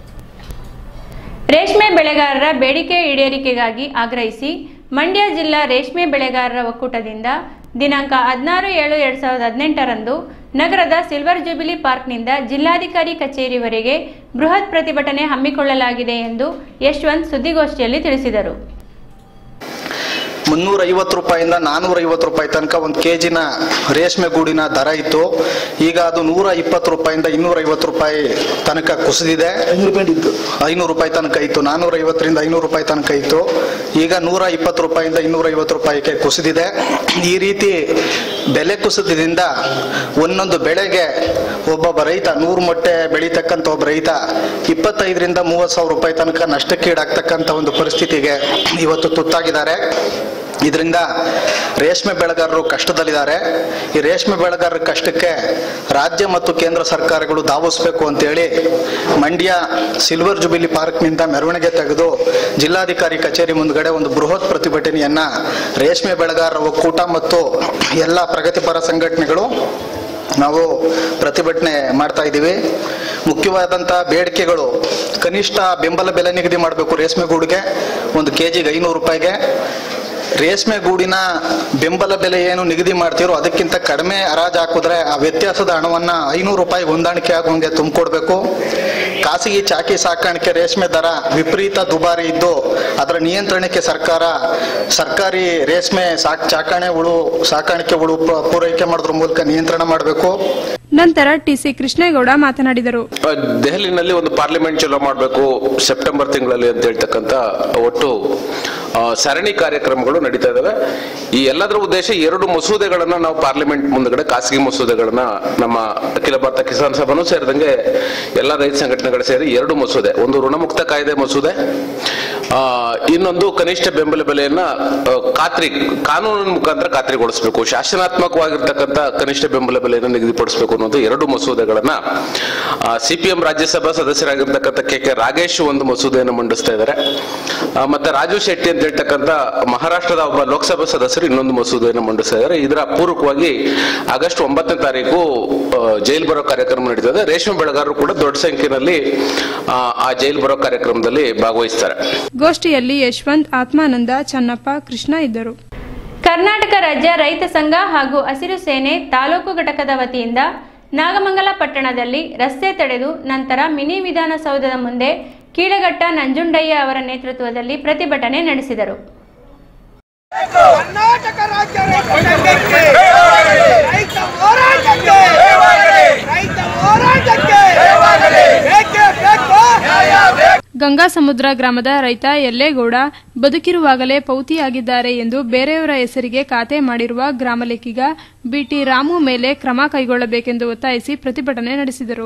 ರೇಷ್ಮೆ ಬೆಳೆಗಾರರ ಬೇಡಿಕೆ ಈಡೇರಿಕೆಗಾಗಿ ಆಗ್ರಹಿಸಿ ಮಂಡ್ಯ ಜಿಲ್ಲಾ ರೇಷ್ಮೆ ಬೆಳೆಗಾರರ ಒಕ್ಕೂಟದಿಂದ ದಿನಾಂಕ ಹದಿನಾರು ಏಳು ಎರಡು ಸಾವಿರದ ಹದಿನೆಂಟರಂದು ನಗರದ ಸಿಲ್ವರ್ ಜೂಬಿಲಿ ಪಾರ್ಕ್ನಿಂದ ಜಿಲ್ಲಾಧಿಕಾರಿ ಕಚೇರಿವರೆಗೆ ಬೃಹತ್ ಪ್ರತಿಭಟನೆ ಹಮ್ಮಿಕೊಳ್ಳಲಾಗಿದೆ ಎಂದು ಯಶವಂತ್ ಸುದ್ದಿಗೋಷ್ಠಿಯಲ್ಲಿ ತಿಳಿಸಿದರು ಮುನ್ನೂರ ಐವತ್ತು ರೂಪಾಯಿಂದ ನಾನ್ನೂರ ಐವತ್ತು ರೂಪಾಯಿ ತನಕ ಒಂದು ಕೆ ಜಿನ ರೇಷ್ಮೆ ಗೂಡಿನ ದರ ಇತ್ತು ಈಗ ಅದು ನೂರ ಇಪ್ಪತ್ತು ರೂಪಾಯಿಂದ ಇನ್ನೂರ ಐವತ್ತು ರೂಪಾಯಿ ತನಕ ಕುಸಿದಿದೆ ಐನೂರು ರೂಪಾಯಿ ತನಕ ಇತ್ತು ನಾನ್ನೂರ ಐವತ್ತರಿಂದ ಐನೂರು ರೂಪಾಯಿ ತನಕ ಇತ್ತು ಈಗ ನೂರ ಇಪ್ಪತ್ತು ರೂಪಾಯಿಂದ ಇನ್ನೂರ ಐವತ್ತು ರೂಪಾಯಿಗೆ ಕುಸಿದಿದೆ ಈ ರೀತಿ ಬೆಲೆ ಕುಸಿತದಿಂದ ಒಂದೊಂದು ಬೆಳೆಗೆ ಒಬ್ಬೊಬ್ಬ ರೈತ ನೂರು ಮೊಟ್ಟೆ ಬೆಳೀತಕ್ಕಂಥ ಒಬ್ಬ ರೈತ ಇಪ್ಪತ್ತೈದರಿಂದ ಮೂವತ್ತು ಸಾವಿರ ರೂಪಾಯಿ ತನಕ ನಷ್ಟಕ್ಕೀಡಾಗ್ತಕ್ಕಂಥ ಒಂದು ಪರಿಸ್ಥಿತಿಗೆ ಇವತ್ತು ತುತ್ತಾಗಿದ್ದಾರೆ ಇದರಿಂದ ರೇಷ್ಮೆ ಬೆಳೆಗಾರರು ಕಷ್ಟದಲ್ಲಿದ್ದಾರೆ ಈ ರೇಷ್ಮೆ ಬೆಳೆಗಾರರ ಕಷ್ಟಕ್ಕೆ ರಾಜ್ಯ ಮತ್ತು ಕೇಂದ್ರ ಸರ್ಕಾರಗಳು ಧಾವಿಸಬೇಕು ಅಂತೇಳಿ ಮಂಡ್ಯ ಸಿಲ್ವರ್ ಜುಬಿಲಿ ಪಾರ್ಕ್ನಿಂದ ಮೆರವಣಿಗೆ ತೆಗೆದು ಜಿಲ್ಲಾಧಿಕಾರಿ ಕಚೇರಿ ಮುಂದ್ಗಡೆ ಒಂದು ಬೃಹತ್ ಪ್ರತಿಭಟನೆಯನ್ನ ರೇಷ್ಮೆ ಬೆಳೆಗಾರರ ಒಕ್ಕೂಟ ಮತ್ತು ಎಲ್ಲ ಪ್ರಗತಿಪರ ಸಂಘಟನೆಗಳು ನಾವು ಪ್ರತಿಭಟನೆ ಮಾಡ್ತಾ ಇದ್ದೀವಿ ಮುಖ್ಯವಾದಂಥ ಬೇಡಿಕೆಗಳು ಕನಿಷ್ಠ ಬೆಂಬಲ ಬೆಲೆ ನಿಗದಿ ಮಾಡಬೇಕು ರೇಷ್ಮೆ ಗೂಡಿಗೆ ಒಂದು ಕೆ ಜಿಗೆ ಐನೂರು ರೂಪಾಯಿಗೆ ರೇಷ್ಮೆ ಗೂಡಿನ ಬೆಂಬಲ ಬೆಲೆ ಏನು ನಿಗದಿ ಮಾಡ್ತೀರೋ ಅದಕ್ಕಿಂತ ಕಡಿಮೆ ಹರಾಜು ಹಾಕಿದ್ರೆ ಆ ವ್ಯತ್ಯಾಸದ ಹಣವನ್ನ ಐನೂರು ರೂಪಾಯಿ ಹೊಂದಾಣಿಕೆ ಆಗುವಂಗೆ ತುಂಬಿಕೊಡ್ಬೇಕು ಖಾಸಗಿ ಚಾಕಿ ಸಾಕಾಣಿಕೆ ರೇಷ್ಮೆ ದರ ವಿಪರೀತ ದುಬಾರಿ ಇದ್ದು ಅದರ ನಿಯಂತ್ರಣಕ್ಕೆ ಸರ್ಕಾರ ಸರ್ಕಾರಿ ರೇಷ್ಮೆ ಸಾಕ್ ಚಾಕಣೆ ಹುಳು ಸಾಕಾಣಿಕೆ ಹುಳು ಪ- ಪೂರೈಕೆ ಮಾಡೋದ್ರ ಮೂಲಕ ನಿಯಂತ್ರಣ ಮಾಡಬೇಕು ನಂತರ ಟಿಸಿ ಕೃಷ್ಣೇಗೌಡ ಮಾತನಾಡಿದರು ದೆಹಲಿನಲ್ಲಿ ಒಂದು ಪಾರ್ಲಿಮೆಂಟ್ ಚಲೋ ಮಾಡಬೇಕು ಸೆಪ್ಟೆಂಬರ್ ತಿಂಗಳಲ್ಲಿ ಅಂತ ಹೇಳ್ತಕ್ಕಂಥ ಒಟ್ಟು ಆ, ಸರಣಿ ಕಾರ್ಯಕ್ರಮಗಳು ನಡೀತಾ ಇದಾವೆ ಈ ಎಲ್ಲದರ ಉದ್ದೇಶ ಎರಡು ಮಸೂದೆಗಳನ್ನ ನಾವು ಪಾರ್ಲಿಮೆಂಟ್ ಮುಂದ್ಗಡೆ ಖಾಸಗಿ ಮಸೂದೆಗಳನ್ನ ನಮ್ಮ ಅಖಿಲ ಭಾರತ ಕಿಸಾನ್ ಸಭಾನು ಸೇರಿದಂಗೆ ಎಲ್ಲ ರೈತ ಸಂಘಟನೆಗಳು ಸೇರಿ ಎರಡು ಮಸೂದೆ ಒಂದು ಋಣಮುಕ್ತ ಕಾಯ್ದೆ ಮಸೂದೆ ಆ, ಇನ್ನೊಂದು ಕನಿಷ್ಠ ಬೆಂಬಲ ಬೆಲೆಯನ್ನ ಆ, ಖಾತ್ರಿ ಕಾನೂನಿನ ಮುಖಾಂತರ ಖಾತ್ರಿಗೊಳಿಸಬೇಕು ಶಾಸನಾತ್ಮಕವಾಗಿರ್ತಕ್ಕಂಥ ಕನಿಷ್ಠ ಬೆಂಬಲ ಬೆಲೆಯನ್ನು ನಿಗದಿಪಡಿಸಬೇಕು ಅನ್ನೋದು ಎರಡು ಮಸೂದೆಗಳನ್ನ ಸಿಪಿಎಂ ರಾಜ್ಯಸಭಾ ಸದಸ್ಯರಾಗಿರ್ತಕ್ಕಂಥ ಕೆ ಕೆ ರಾಗೇಶ್ ಒಂದು ಮಸೂದೆಯನ್ನು ಮಂಡಿಸ್ತಾ ಇದ್ದಾರೆ ಆ, ಮತ್ತೆ ರಾಜು ಶೆಟ್ಟಿ ಅಂತ ಹೇಳ್ತಕ್ಕಂಥ ಮಹಾರಾಷ್ಟ್ರದ ಒಬ್ಬ ಲೋಕಸಭಾ ಸದಸ್ಯರು ಇನ್ನೊಂದು ಮಸೂದೆಯನ್ನು ಮಂಡಿಸ್ತಾ ಇದ್ದಾರೆ ಇದರ ಪೂರ್ವಕವಾಗಿ ಆಗಸ್ಟ್ ಒಂಬತ್ತನೇ ತಾರೀಕು ಆ, ಜೈಲ್ ಬರೋ ಕಾರ್ಯಕ್ರಮ ನಡೀತದೆ ರೇಷ್ಮೆ ಬೆಳೆಗಾರರು ಕೂಡ ದೊಡ್ಡ ಸಂಖ್ಯೆಯಲ್ಲಿ ಆ, ಆ ಜೈಲ್ ಬರೋ ಕಾರ್ಯಕ್ರಮದಲ್ಲಿ ಭಾಗವಹಿಸ್ತಾರೆ ಗೋಷ್ಠಿಯಲ್ಲಿ ಯಶವಂತ್ ಆತ್ಮಾನಂದ ಚನ್ನಪ್ಪ ಕೃಷ್ಣ ಇದ್ದರು ಕರ್ನಾಟಕ ರಾಜ್ಯ ರೈತ ಸಂಘ ಹಾಗೂ ಹಸಿರು ಸೇನೆ ತಾಲೂಕು ಘಟಕದ ವತಿಯಿಂದ ನಾಗಮಂಗಲ ಪಟ್ಟಣದಲ್ಲಿ ರಸ್ತೆ ತಡೆದು ನಂತರ ಮಿನಿ ವಿಧಾನಸೌಧದ ಮುಂದೆ ಕೀಳಘಟ್ಟ ನಂಜುಂಡಯ್ಯ ಅವರ ನೇತೃತ್ವದಲ್ಲಿ ಪ್ರತಿಭಟನೆ ನಡೆಸಿದರು ಕರ್ನಾಟಕ ರಾಜ್ಯ ರೈತ ರೈತ ಹೋರಾಟಕ್ಕೆ ರೈತ ಹೋರಾಟಕ್ಕೆ ಬೇಕೇ ಬೇಕು ಗಂಗಾ ಸಮುದ್ರ ಗ್ರಾಮದ ರೈತ ಯಲ್ಲೇಗೌಡ ಬದುಕಿರುವಾಗಲೇ ಪೌತಿಯಾಗಿದ್ದಾರೆ ಎಂದು ಬೇರೆಯವರ ಹೆಸರಿಗೆ ಖಾತೆ ಮಾಡಿರುವ ಗ್ರಾಮಲೆಕ್ಕಿಗ ಬಿಟಿ ರಾಮು ಮೇಲೆ ಕ್ರಮ ಕೈಗೊಳ್ಳಬೇಕೆಂದು ಒತ್ತಾಯಿಸಿ ಪ್ರತಿಭಟನೆ ನಡೆಸಿದರು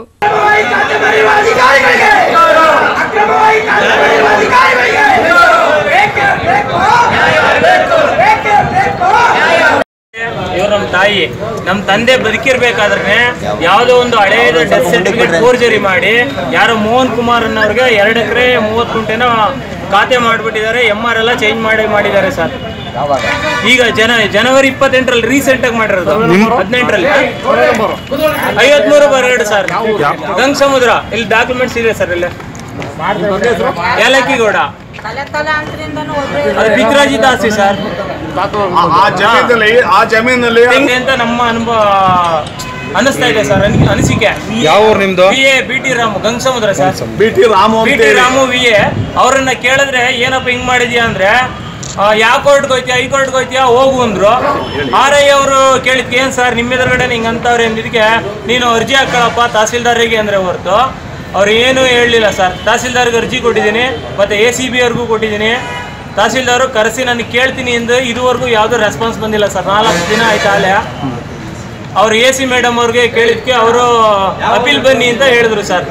ಬೇಕೇ ಬೇಕು ಬೇಕೇ ಬೇಕು ಇವ್ರು ನಮ್ಮ ತಾಯಿ ನಮ್ಮ ತಂದೆ ಬದುಕಿರ್ಬೇಕಾದ್ರೆ ಯಾವುದೋ ಒಂದು ಹಳೆಯದ ಡೆತ್ ಸರ್ಟಿಫಿಕೇಟ್ ಫೋರ್ಜರಿ ಮಾಡಿ ಯಾರೋ ಮೋಹನ್ ಕುಮಾರ್ ಅನ್ನೋರ್ಗೆ ಎರಡು ಎಕರೆ ಮೂವತ್ತು ಗುಂಟೆನ ಖಾತೆ ಮಾಡಿಬಿಟ್ಟಿದ್ದಾರೆ ಎಮ್ ಆರ್ ಎಲ್ಲ ಚೇಂಜ್ ಮಾಡಿ ಮಾಡಿದ್ದಾರೆ ಸರ್ ಈಗ ಜನ ಜನವರಿ ಇಪ್ಪತ್ತೆಂಟರಲ್ಲಿ ರೀಸೆಂಟ್ ಆಗಿ ಮಾಡಿರೋದು ಹದಿನೆಂಟರಲ್ಲಿ ಐವತ್ಮೂರು ಬರಗಡೆ ಸರ್ ಗಂಗ್ ಸಮುದ್ರ ಇಲ್ಲಿ ಡಾಕ್ಯುಮೆಂಟ್ಸ್ ಇದೆ ಸರ್ ಇಲ್ಲಿ ಏಲಕ್ಕಿಗೌಡ ಅದು ಬಿಗ್ರಾಜಿ ದಾಸಿ ಸರ್ ಆ ಜಮೀನಲ್ಲಿ ಆ ಜಮೀನಲ್ಲಿ ಹೆಂಗೆ ಅಂತ ನಮ್ಮ ಅನುಭವ ಅನಿಸ್ತಾ ಇದೆ ಸರ್ ಅನಿ- ಅನಿಸಿಕೆ ಯಾವ ಊರು ನಿಮ್ದು? V A B T Ramu Gangasamudra sir B T Ramu B ಅಂತ ಟಿ ಹೇಳಿ. ರಾಮು ವಿ ಎ ಅವ್ರನ್ನ ಕೇಳಿದ್ರೆ ಏನಪ್ಪ ಹಿಂಗ್ ಮಾಡಿದ್ಯಾ ಅಂದ್ರೆ ಆ, ಯಾವ ಕೋರ್ಟ್ಗೆ ಹೋಯ್ತೀಯಾ ಈ ಕೋರ್ಟ್ಗೆ ಹೋಯ್ತೀಯಾ ಹೋಗು ಅಂದ್ರು ಆರ್ ಐ ಅವರು ಕೇಳಿದ್ಕೆ ಏನ್ ಸರ್ ನಿಮ್ಮ ಎದುರುಗಡೆ ಹಿಂಗ್ ಅಂತವ್ರೆ ಅಂದಿದ್ದಕ್ಕೆ ನೀನು ಅರ್ಜಿ ಹಾಕೊಳಪ್ಪ ತಹಸೀಲ್ದಾರಿಗೆ ಅಂದ್ರೆ ಹೊರತು ಅವ್ರು ಏನು ಹೇಳಲಿಲ್ಲ ಸರ್ ತಹಸೀಲ್ದಾರ್ಗೆ ಅರ್ಜಿ ಕೊಟ್ಟಿದ್ದೀನಿ ಮತ್ತೆ ಎ ಸಿ ಬಿ ಅವ್ರಿಗೂ ಕೊಟ್ಟಿದ್ದೀನಿ ತಹಸೀಲ್ದಾರು ಕರೆಸಿ ನನಗೆ ಕೇಳ್ತೀನಿ ಎಂದು ಇದುವರೆಗೂ ಯಾವುದೂ ರೆಸ್ಪಾನ್ಸ್ ಬಂದಿಲ್ಲ ಸರ್ ನಾಲ್ಕು ದಿನ ಆಯ್ತು ಆಲೆ ಅವ್ರು ಎ ಸಿ ಮೇಡಮ್ ಅವ್ರಿಗೆ ಕೇಳಿದ್ಕೆ ಅವರು ಅಪೀಲ್ ಬನ್ನಿ ಅಂತ ಹೇಳಿದ್ರು ಸರ್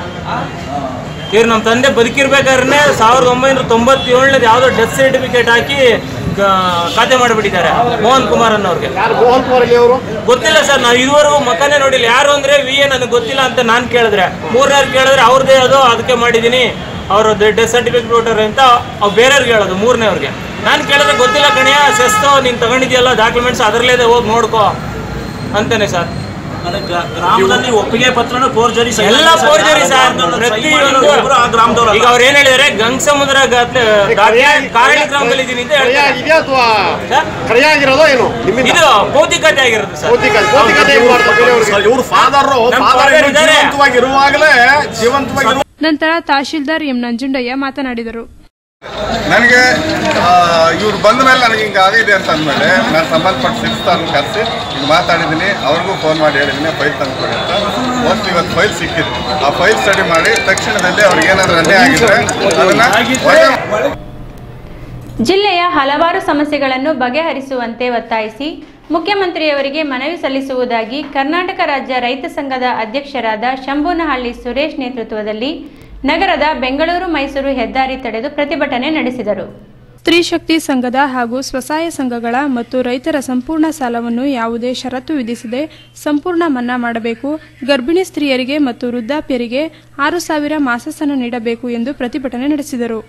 ಇವ್ರು ನಮ್ಮ ತಂದೆ ಬದುಕಿರ್ಬೇಕಾದ್ರೆ ಸಾವಿರದ ಒಂಬೈನೂರ ತೊಂಬತ್ತೇಳನೇದು ಯಾವುದೋ ಡೆತ್ ಸರ್ಟಿಫಿಕೇಟ್ ಹಾಕಿ ಗ- ಖಾತೆ ಮಾಡಿಬಿಟ್ಟಿದ್ದಾರೆ ಮೋಹನ್ ಕುಮಾರ್ ಅನ್ನೋರ್ಗೆ ಮೋಹನ್ ಕುಮಾರ್ ಇಲ್ಲಿ ಅವರು ಗೊತ್ತಿಲ್ಲ ಸರ್ ನಾವು ಇದುವರೆಗೂ ಮಕ್ಕನೇ ನೋಡಿಲ್ಲ ಯಾರು ಅಂದ್ರೆ ವಿ ಎ ನನಗೆ ಗೊತ್ತಿಲ್ಲ ಅಂತ ನಾನು ಕೇಳಿದ್ರೆ ಮೂರನೇವ್ರು ಕೇಳಿದ್ರೆ ಅವ್ರದ್ದೇ ಅದು ಅದಕ್ಕೆ ಮಾಡಿದ್ದೀನಿ ಅವರು ಡೆತ್ ಸರ್ಟಿಫಿಕೇಟ್ ಕೊಟ್ಟವ್ರೆ ಅಂತ ಅವ್ರು ಬೇರೆಯವ್ರಿಗೆ ಹೇಳೋದು ಮೂರನೇವ್ರಿಗೆ ನಾನು ಕೇಳಿದ್ರೆ ಗೊತ್ತಿಲ್ಲ ಕಣಯ್ಯ ಸೆಸ್ತು ನೀನು ತಗೊಂಡಿದ್ಯಲ್ಲ ಡಾಕ್ಯುಮೆಂಟ್ಸ್ ಅದರಲ್ಲೇ ಇದೆ ಹೋಗಿ ನೋಡ್ಕೋ ಅಂತಾನೆ ಸರ್ ಗ್ರಾಮದಲ್ಲಿ ಒಪ್ಪಿಗೆ ಪತ್ರನ ಫೋರ್ಜರಿ ಎಲ್ಲ ಫೋರ್ಜರಿ ಸರ್ ಪ್ರತಿಯೊಂದು ಆ ಗ್ರಾಮದವ್ರು ಈಗ ಅವ್ರು ಏನ್ ಹೇಳಿದಾರೆ ಗಂಗ್ ಸಮುದ್ರ ಗಾತ್ಲೆ ಕಾರಣ ಗ್ರಾಮದಲ್ಲಿ ಇದೀನಿ ಅಂತ ಹೇಳ್ತಾರೆ ಇದೆಯಾ ಅಥವಾ ಕರೆಯಾಗಿರೋದೋ ಏನು ನಿಮ್ಮಿಂದ ಇದು ಭೌತಿಕತೆ ಆಗಿರುತ್ತೆ ಸರ್ ಭೌತಿಕ- ಭೌತಿಕತೆ ಹೆಂಗ್ ಮಾಡ್ತಾರೆ ಬೇರೆಯವ್ರಿಗೆ? ಇವ್ರು ಫಾದರ್ ನಮ್ಮ ಫಾದರ್ father ಇದ್ದಾರೆ. ಜೀವಂತವಾಗಿರುವಾಗಲೇ ಜೀವಂತವಾಗಿರುವ ನಂತರ ತಹಶೀಲ್ದಾರ್ ಎಂ ನಂಜುಂಡಯ್ಯ ಮಾತನಾಡಿದರು ನನಗೆ ಇವ್ರು ಬಂದ ಮೇಲೆ ನನಗೆ ಹಿಂಗೆ ಆಗಿದೆ ಅಂತ ಅಂದಮೇಲೆ ನಾನು ಸಂಬಂಧಪಟ್ಟ ಸಿಕ್ಸ್ತಾರನ್ನ ಕರೆಸಿ ಹಿಂಗೆ ಮಾತಾಡಿದ್ದೀನಿ ಅವ್ರಿಗೂ ಫೋನ್ ಮಾಡಿ ಹೇಳಿದ್ದೀನಿ ಫೈಲ್ ತಂದ್ಕೊಡಿ ಅಂತ ಮೋಸ್ಟ್ಲಿ ಇವತ್ತು ಫೈಲ್ ಸಿಕ್ಕಿದೆ ಆ ಫೈಲ್ ಸ್ಟಡಿ ಮಾಡಿ ತಕ್ಷಣದಲ್ಲಿ ಅವ್ರಿಗೆ ಏನಾದರೂ ಅನ್ಯಾಯ ಆಗಿದ್ರೆ ಅದನ್ನು ಒಳ್ಳೆ ಜಿಲ್ಲೆಯ ಹಲವಾರು ಸಮಸ್ಯೆಗಳನ್ನು ಬಗೆಹರಿಸುವಂತೆ ಒತ್ತಾಯಿಸಿ ಮುಖ್ಯಮಂತ್ರಿಯವರಿಗೆ ಮನವಿ ಸಲ್ಲಿಸುವುದಾಗಿ ಕರ್ನಾಟಕ ರಾಜ್ಯ ರೈತ ಸಂಘದ ಅಧ್ಯಕ್ಷರಾದ ಶಂಭುನಹಳ್ಳಿ ಸುರೇಶ್ ನೇತೃತ್ವದಲ್ಲಿ ನಗರದ ಬೆಂಗಳೂರು ಮೈಸೂರು ಹೆದ್ದಾರಿ ತಡೆದು ಪ್ರತಿಭಟನೆ ನಡೆಸಿದರು ಸ್ತ್ರೀ ಶಕ್ತಿ ಸಂಘದ ಹಾಗೂ ಸ್ವಸಹಾಯ ಸಂಘಗಳ ಮತ್ತು ರೈತರ ಸಂಪೂರ್ಣ ಸಾಲವನ್ನು ಯಾವುದೇ ಷರತ್ತು ವಿಧಿಸದೆ ಸಂಪೂರ್ಣ ಮನ್ನಾ ಮಾಡಬೇಕು ಗರ್ಭಿಣಿ ಸ್ತ್ರೀಯರಿಗೆ ಮತ್ತು ವೃದ್ಧಾಪ್ಯರಿಗೆ ಆರು ಸಾವಿರ ಮಾಸಸನ ನೀಡಬೇಕು ಎಂದು ಪ್ರತಿಭಟನೆ ನಡೆಸಿದರು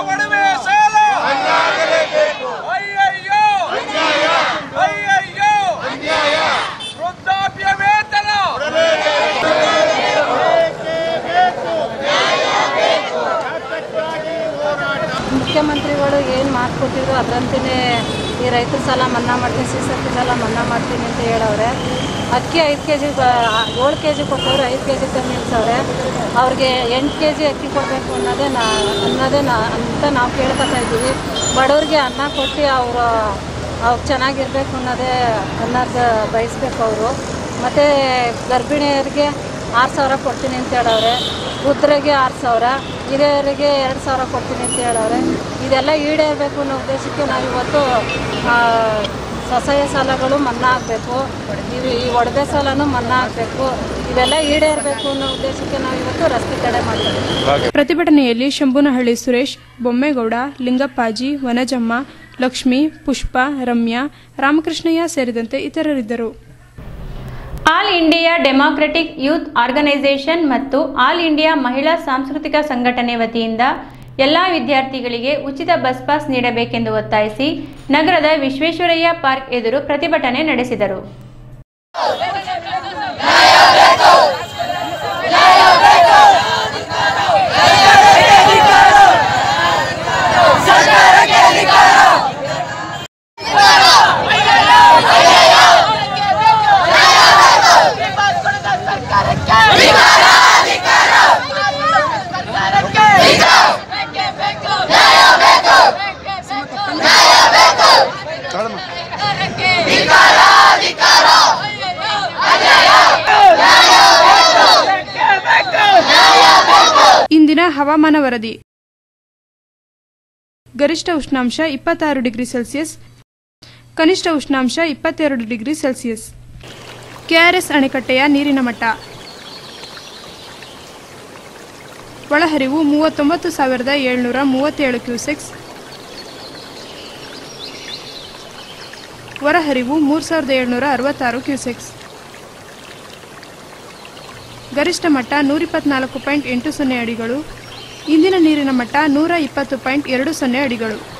ಮುಖ್ಯಮಂತ್ರಿಗಳು ಏನು ಮಾತು ಕೊಟ್ಟಿದ್ರು ಅದರಂತೆಯೇ ಈ ರೈತರ ಸಾಲ ಮನ್ನಾ ಮಾಡ್ತೀನಿ ಸಿಸರ್ತಿ ಸಾಲ ಮನ್ನಾ ಮಾಡ್ತೀನಿ ಅಂತ ಹೇಳವ್ರೆ ಅಕ್ಕಿ ಐದು ಕೆ ಜಿ ಏಳು ಕೆ ಜಿ ಕೊಟ್ಟವ್ರು ಐದು ಕೆ ಜಿ ತಂದು ನಿಲ್ಸವ್ರೆ ಅವ್ರಿಗೆ ಎಂಟು ಕೆ ಜಿ ಅಕ್ಕಿ ಕೊಡಬೇಕು ಅನ್ನೋದೇ ನಾ ಅನ್ನೋದೇ ನಾ ಅಂತ ನಾವು ಕೇಳ್ಕೊತಾ ಇದ್ದೀವಿ ಬಡವ್ರಿಗೆ ಅನ್ನ ಕೊಟ್ಟು ಅವರು ಅವ್ರು ಚೆನ್ನಾಗಿರ್ಬೇಕು ಅನ್ನೋದೇ ಅನ್ನೋದು ಬಯಸ್ಬೇಕು ಅವರು ಮತ್ತು ಗರ್ಭಿಣಿಯರಿಗೆ ಆರು ಸಾವಿರ ಕೊಡ್ತೀನಿ ಅಂತ ಹೇಳವ್ರೆ ವೃದ್ಧರಿಗೆ ಆರು ಸಾವಿರ ಹಿರಿಯರಿಗೆ ಎರಡು ಸಾವಿರ ಕೊಡ್ತೀನಿ ಅಂತ ಹೇಳವ್ರೆ ಇದೆಲ್ಲ ಈಡೇರಬೇಕು ಅನ್ನೋ ಉದ್ದೇಶಕ್ಕೆ ನಾವು ಇವತ್ತು ಆ, ಸ್ವಸಹಾಯ ಸಾಲಗಳು ಮನ್ನಾ ಆಗಬೇಕು ಇವು ಈ ಒಡವೆ ಸಾಲನೂ ಮನ್ನಾ ಆಗಬೇಕು ಇವೆಲ್ಲ ಈಡೇರಬೇಕು ಅನ್ನೋ ಉದ್ದೇಶಕ್ಕೆ ನಾವು ಇವತ್ತು ರಸ್ತೆ ತಡೆ ಮಾಡ್ತೀವಿ ಪ್ರತಿಭಟನೆಯಲ್ಲಿ ಶಂಭುನಹಳ್ಳಿ ಸುರೇಶ್ ಬೊಮ್ಮೇಗೌಡ ಲಿಂಗಪ್ಪಾಜಿ ವನಜಮ್ಮ ಲಕ್ಷ್ಮಿ ಪುಷ್ಪ ರಮ್ಯಾ ರಾಮಕೃಷ್ಣಯ್ಯ ಸೇರಿದಂತೆ ಇತರರಿದ್ದರು all India democratic youth organisation ಮತ್ತು ಆಲ್ ಇಂಡಿಯಾ ಮಹಿಳಾ ಸಾಂಸ್ಕೃತಿಕ ಸಂಘಟನೆ ವತಿಯಿಂದ ಎಲ್ಲ ವಿದ್ಯಾರ್ಥಿಗಳಿಗೆ ಉಚಿತ ಬಸ್ ಪಾಸ್ ನೀಡಬೇಕೆಂದು ಒತ್ತಾಯಿಸಿ ನಗರದ ವಿಶ್ವೇಶ್ವರಯ್ಯ ಪಾರ್ಕ್ ಎದುರು ಪ್ರತಿಭಟನೆ ನಡೆಸಿದರು ಇಂದಿನ ಹವಾಮಾನ ವರದಿ ಗರಿಷ್ಠ ಉಷ್ಣಾಂಶ ಇಪ್ಪತ್ತಾರು ಡಿಗ್ರಿ ಸೆಲ್ಸಿಯಸ್ ಕನಿಷ್ಠ ಉಷ್ಣಾಂಶ ಇಪ್ಪತ್ತೆರಡು ಡಿಗ್ರಿ ಸೆಲ್ಸಿಯಸ್ ಕೆಆರ್ಎಸ್ ಅಣೆಕಟ್ಟೆಯ ನೀರಿನ ಮಟ್ಟ ಒಳಹರಿವು ಮೂವತ್ತೊಂಬತ್ತು ಸಾವಿರದ ಏಳ್ನೂರ ಮೂವತ್ತೇಳು ಕ್ಯೂಸೆಕ್ಸ್ ಹೊರಹರಿವು ಮೂರು ಸಾವಿರದ ಏಳ್ನೂರ ಅರವತ್ತಾರು ಕ್ಯೂಸೆಕ್ಸ್ ಗರಿಷ್ಠ ಮಟ್ಟ ನೂರಿಪ್ಪತ್ನಾಲ್ಕು ಪಾಯಿಂಟ್ ಎಂಟು ಸೊನ್ನೆ ಅಡಿಗಳು ಇಂದಿನ ನೀರಿನ ಮಟ್ಟ ನೂರ ಇಪ್ಪತ್ತು ಪಾಯಿಂಟ್ ಎರಡು ಸೊನ್ನೆ ಅಡಿಗಳು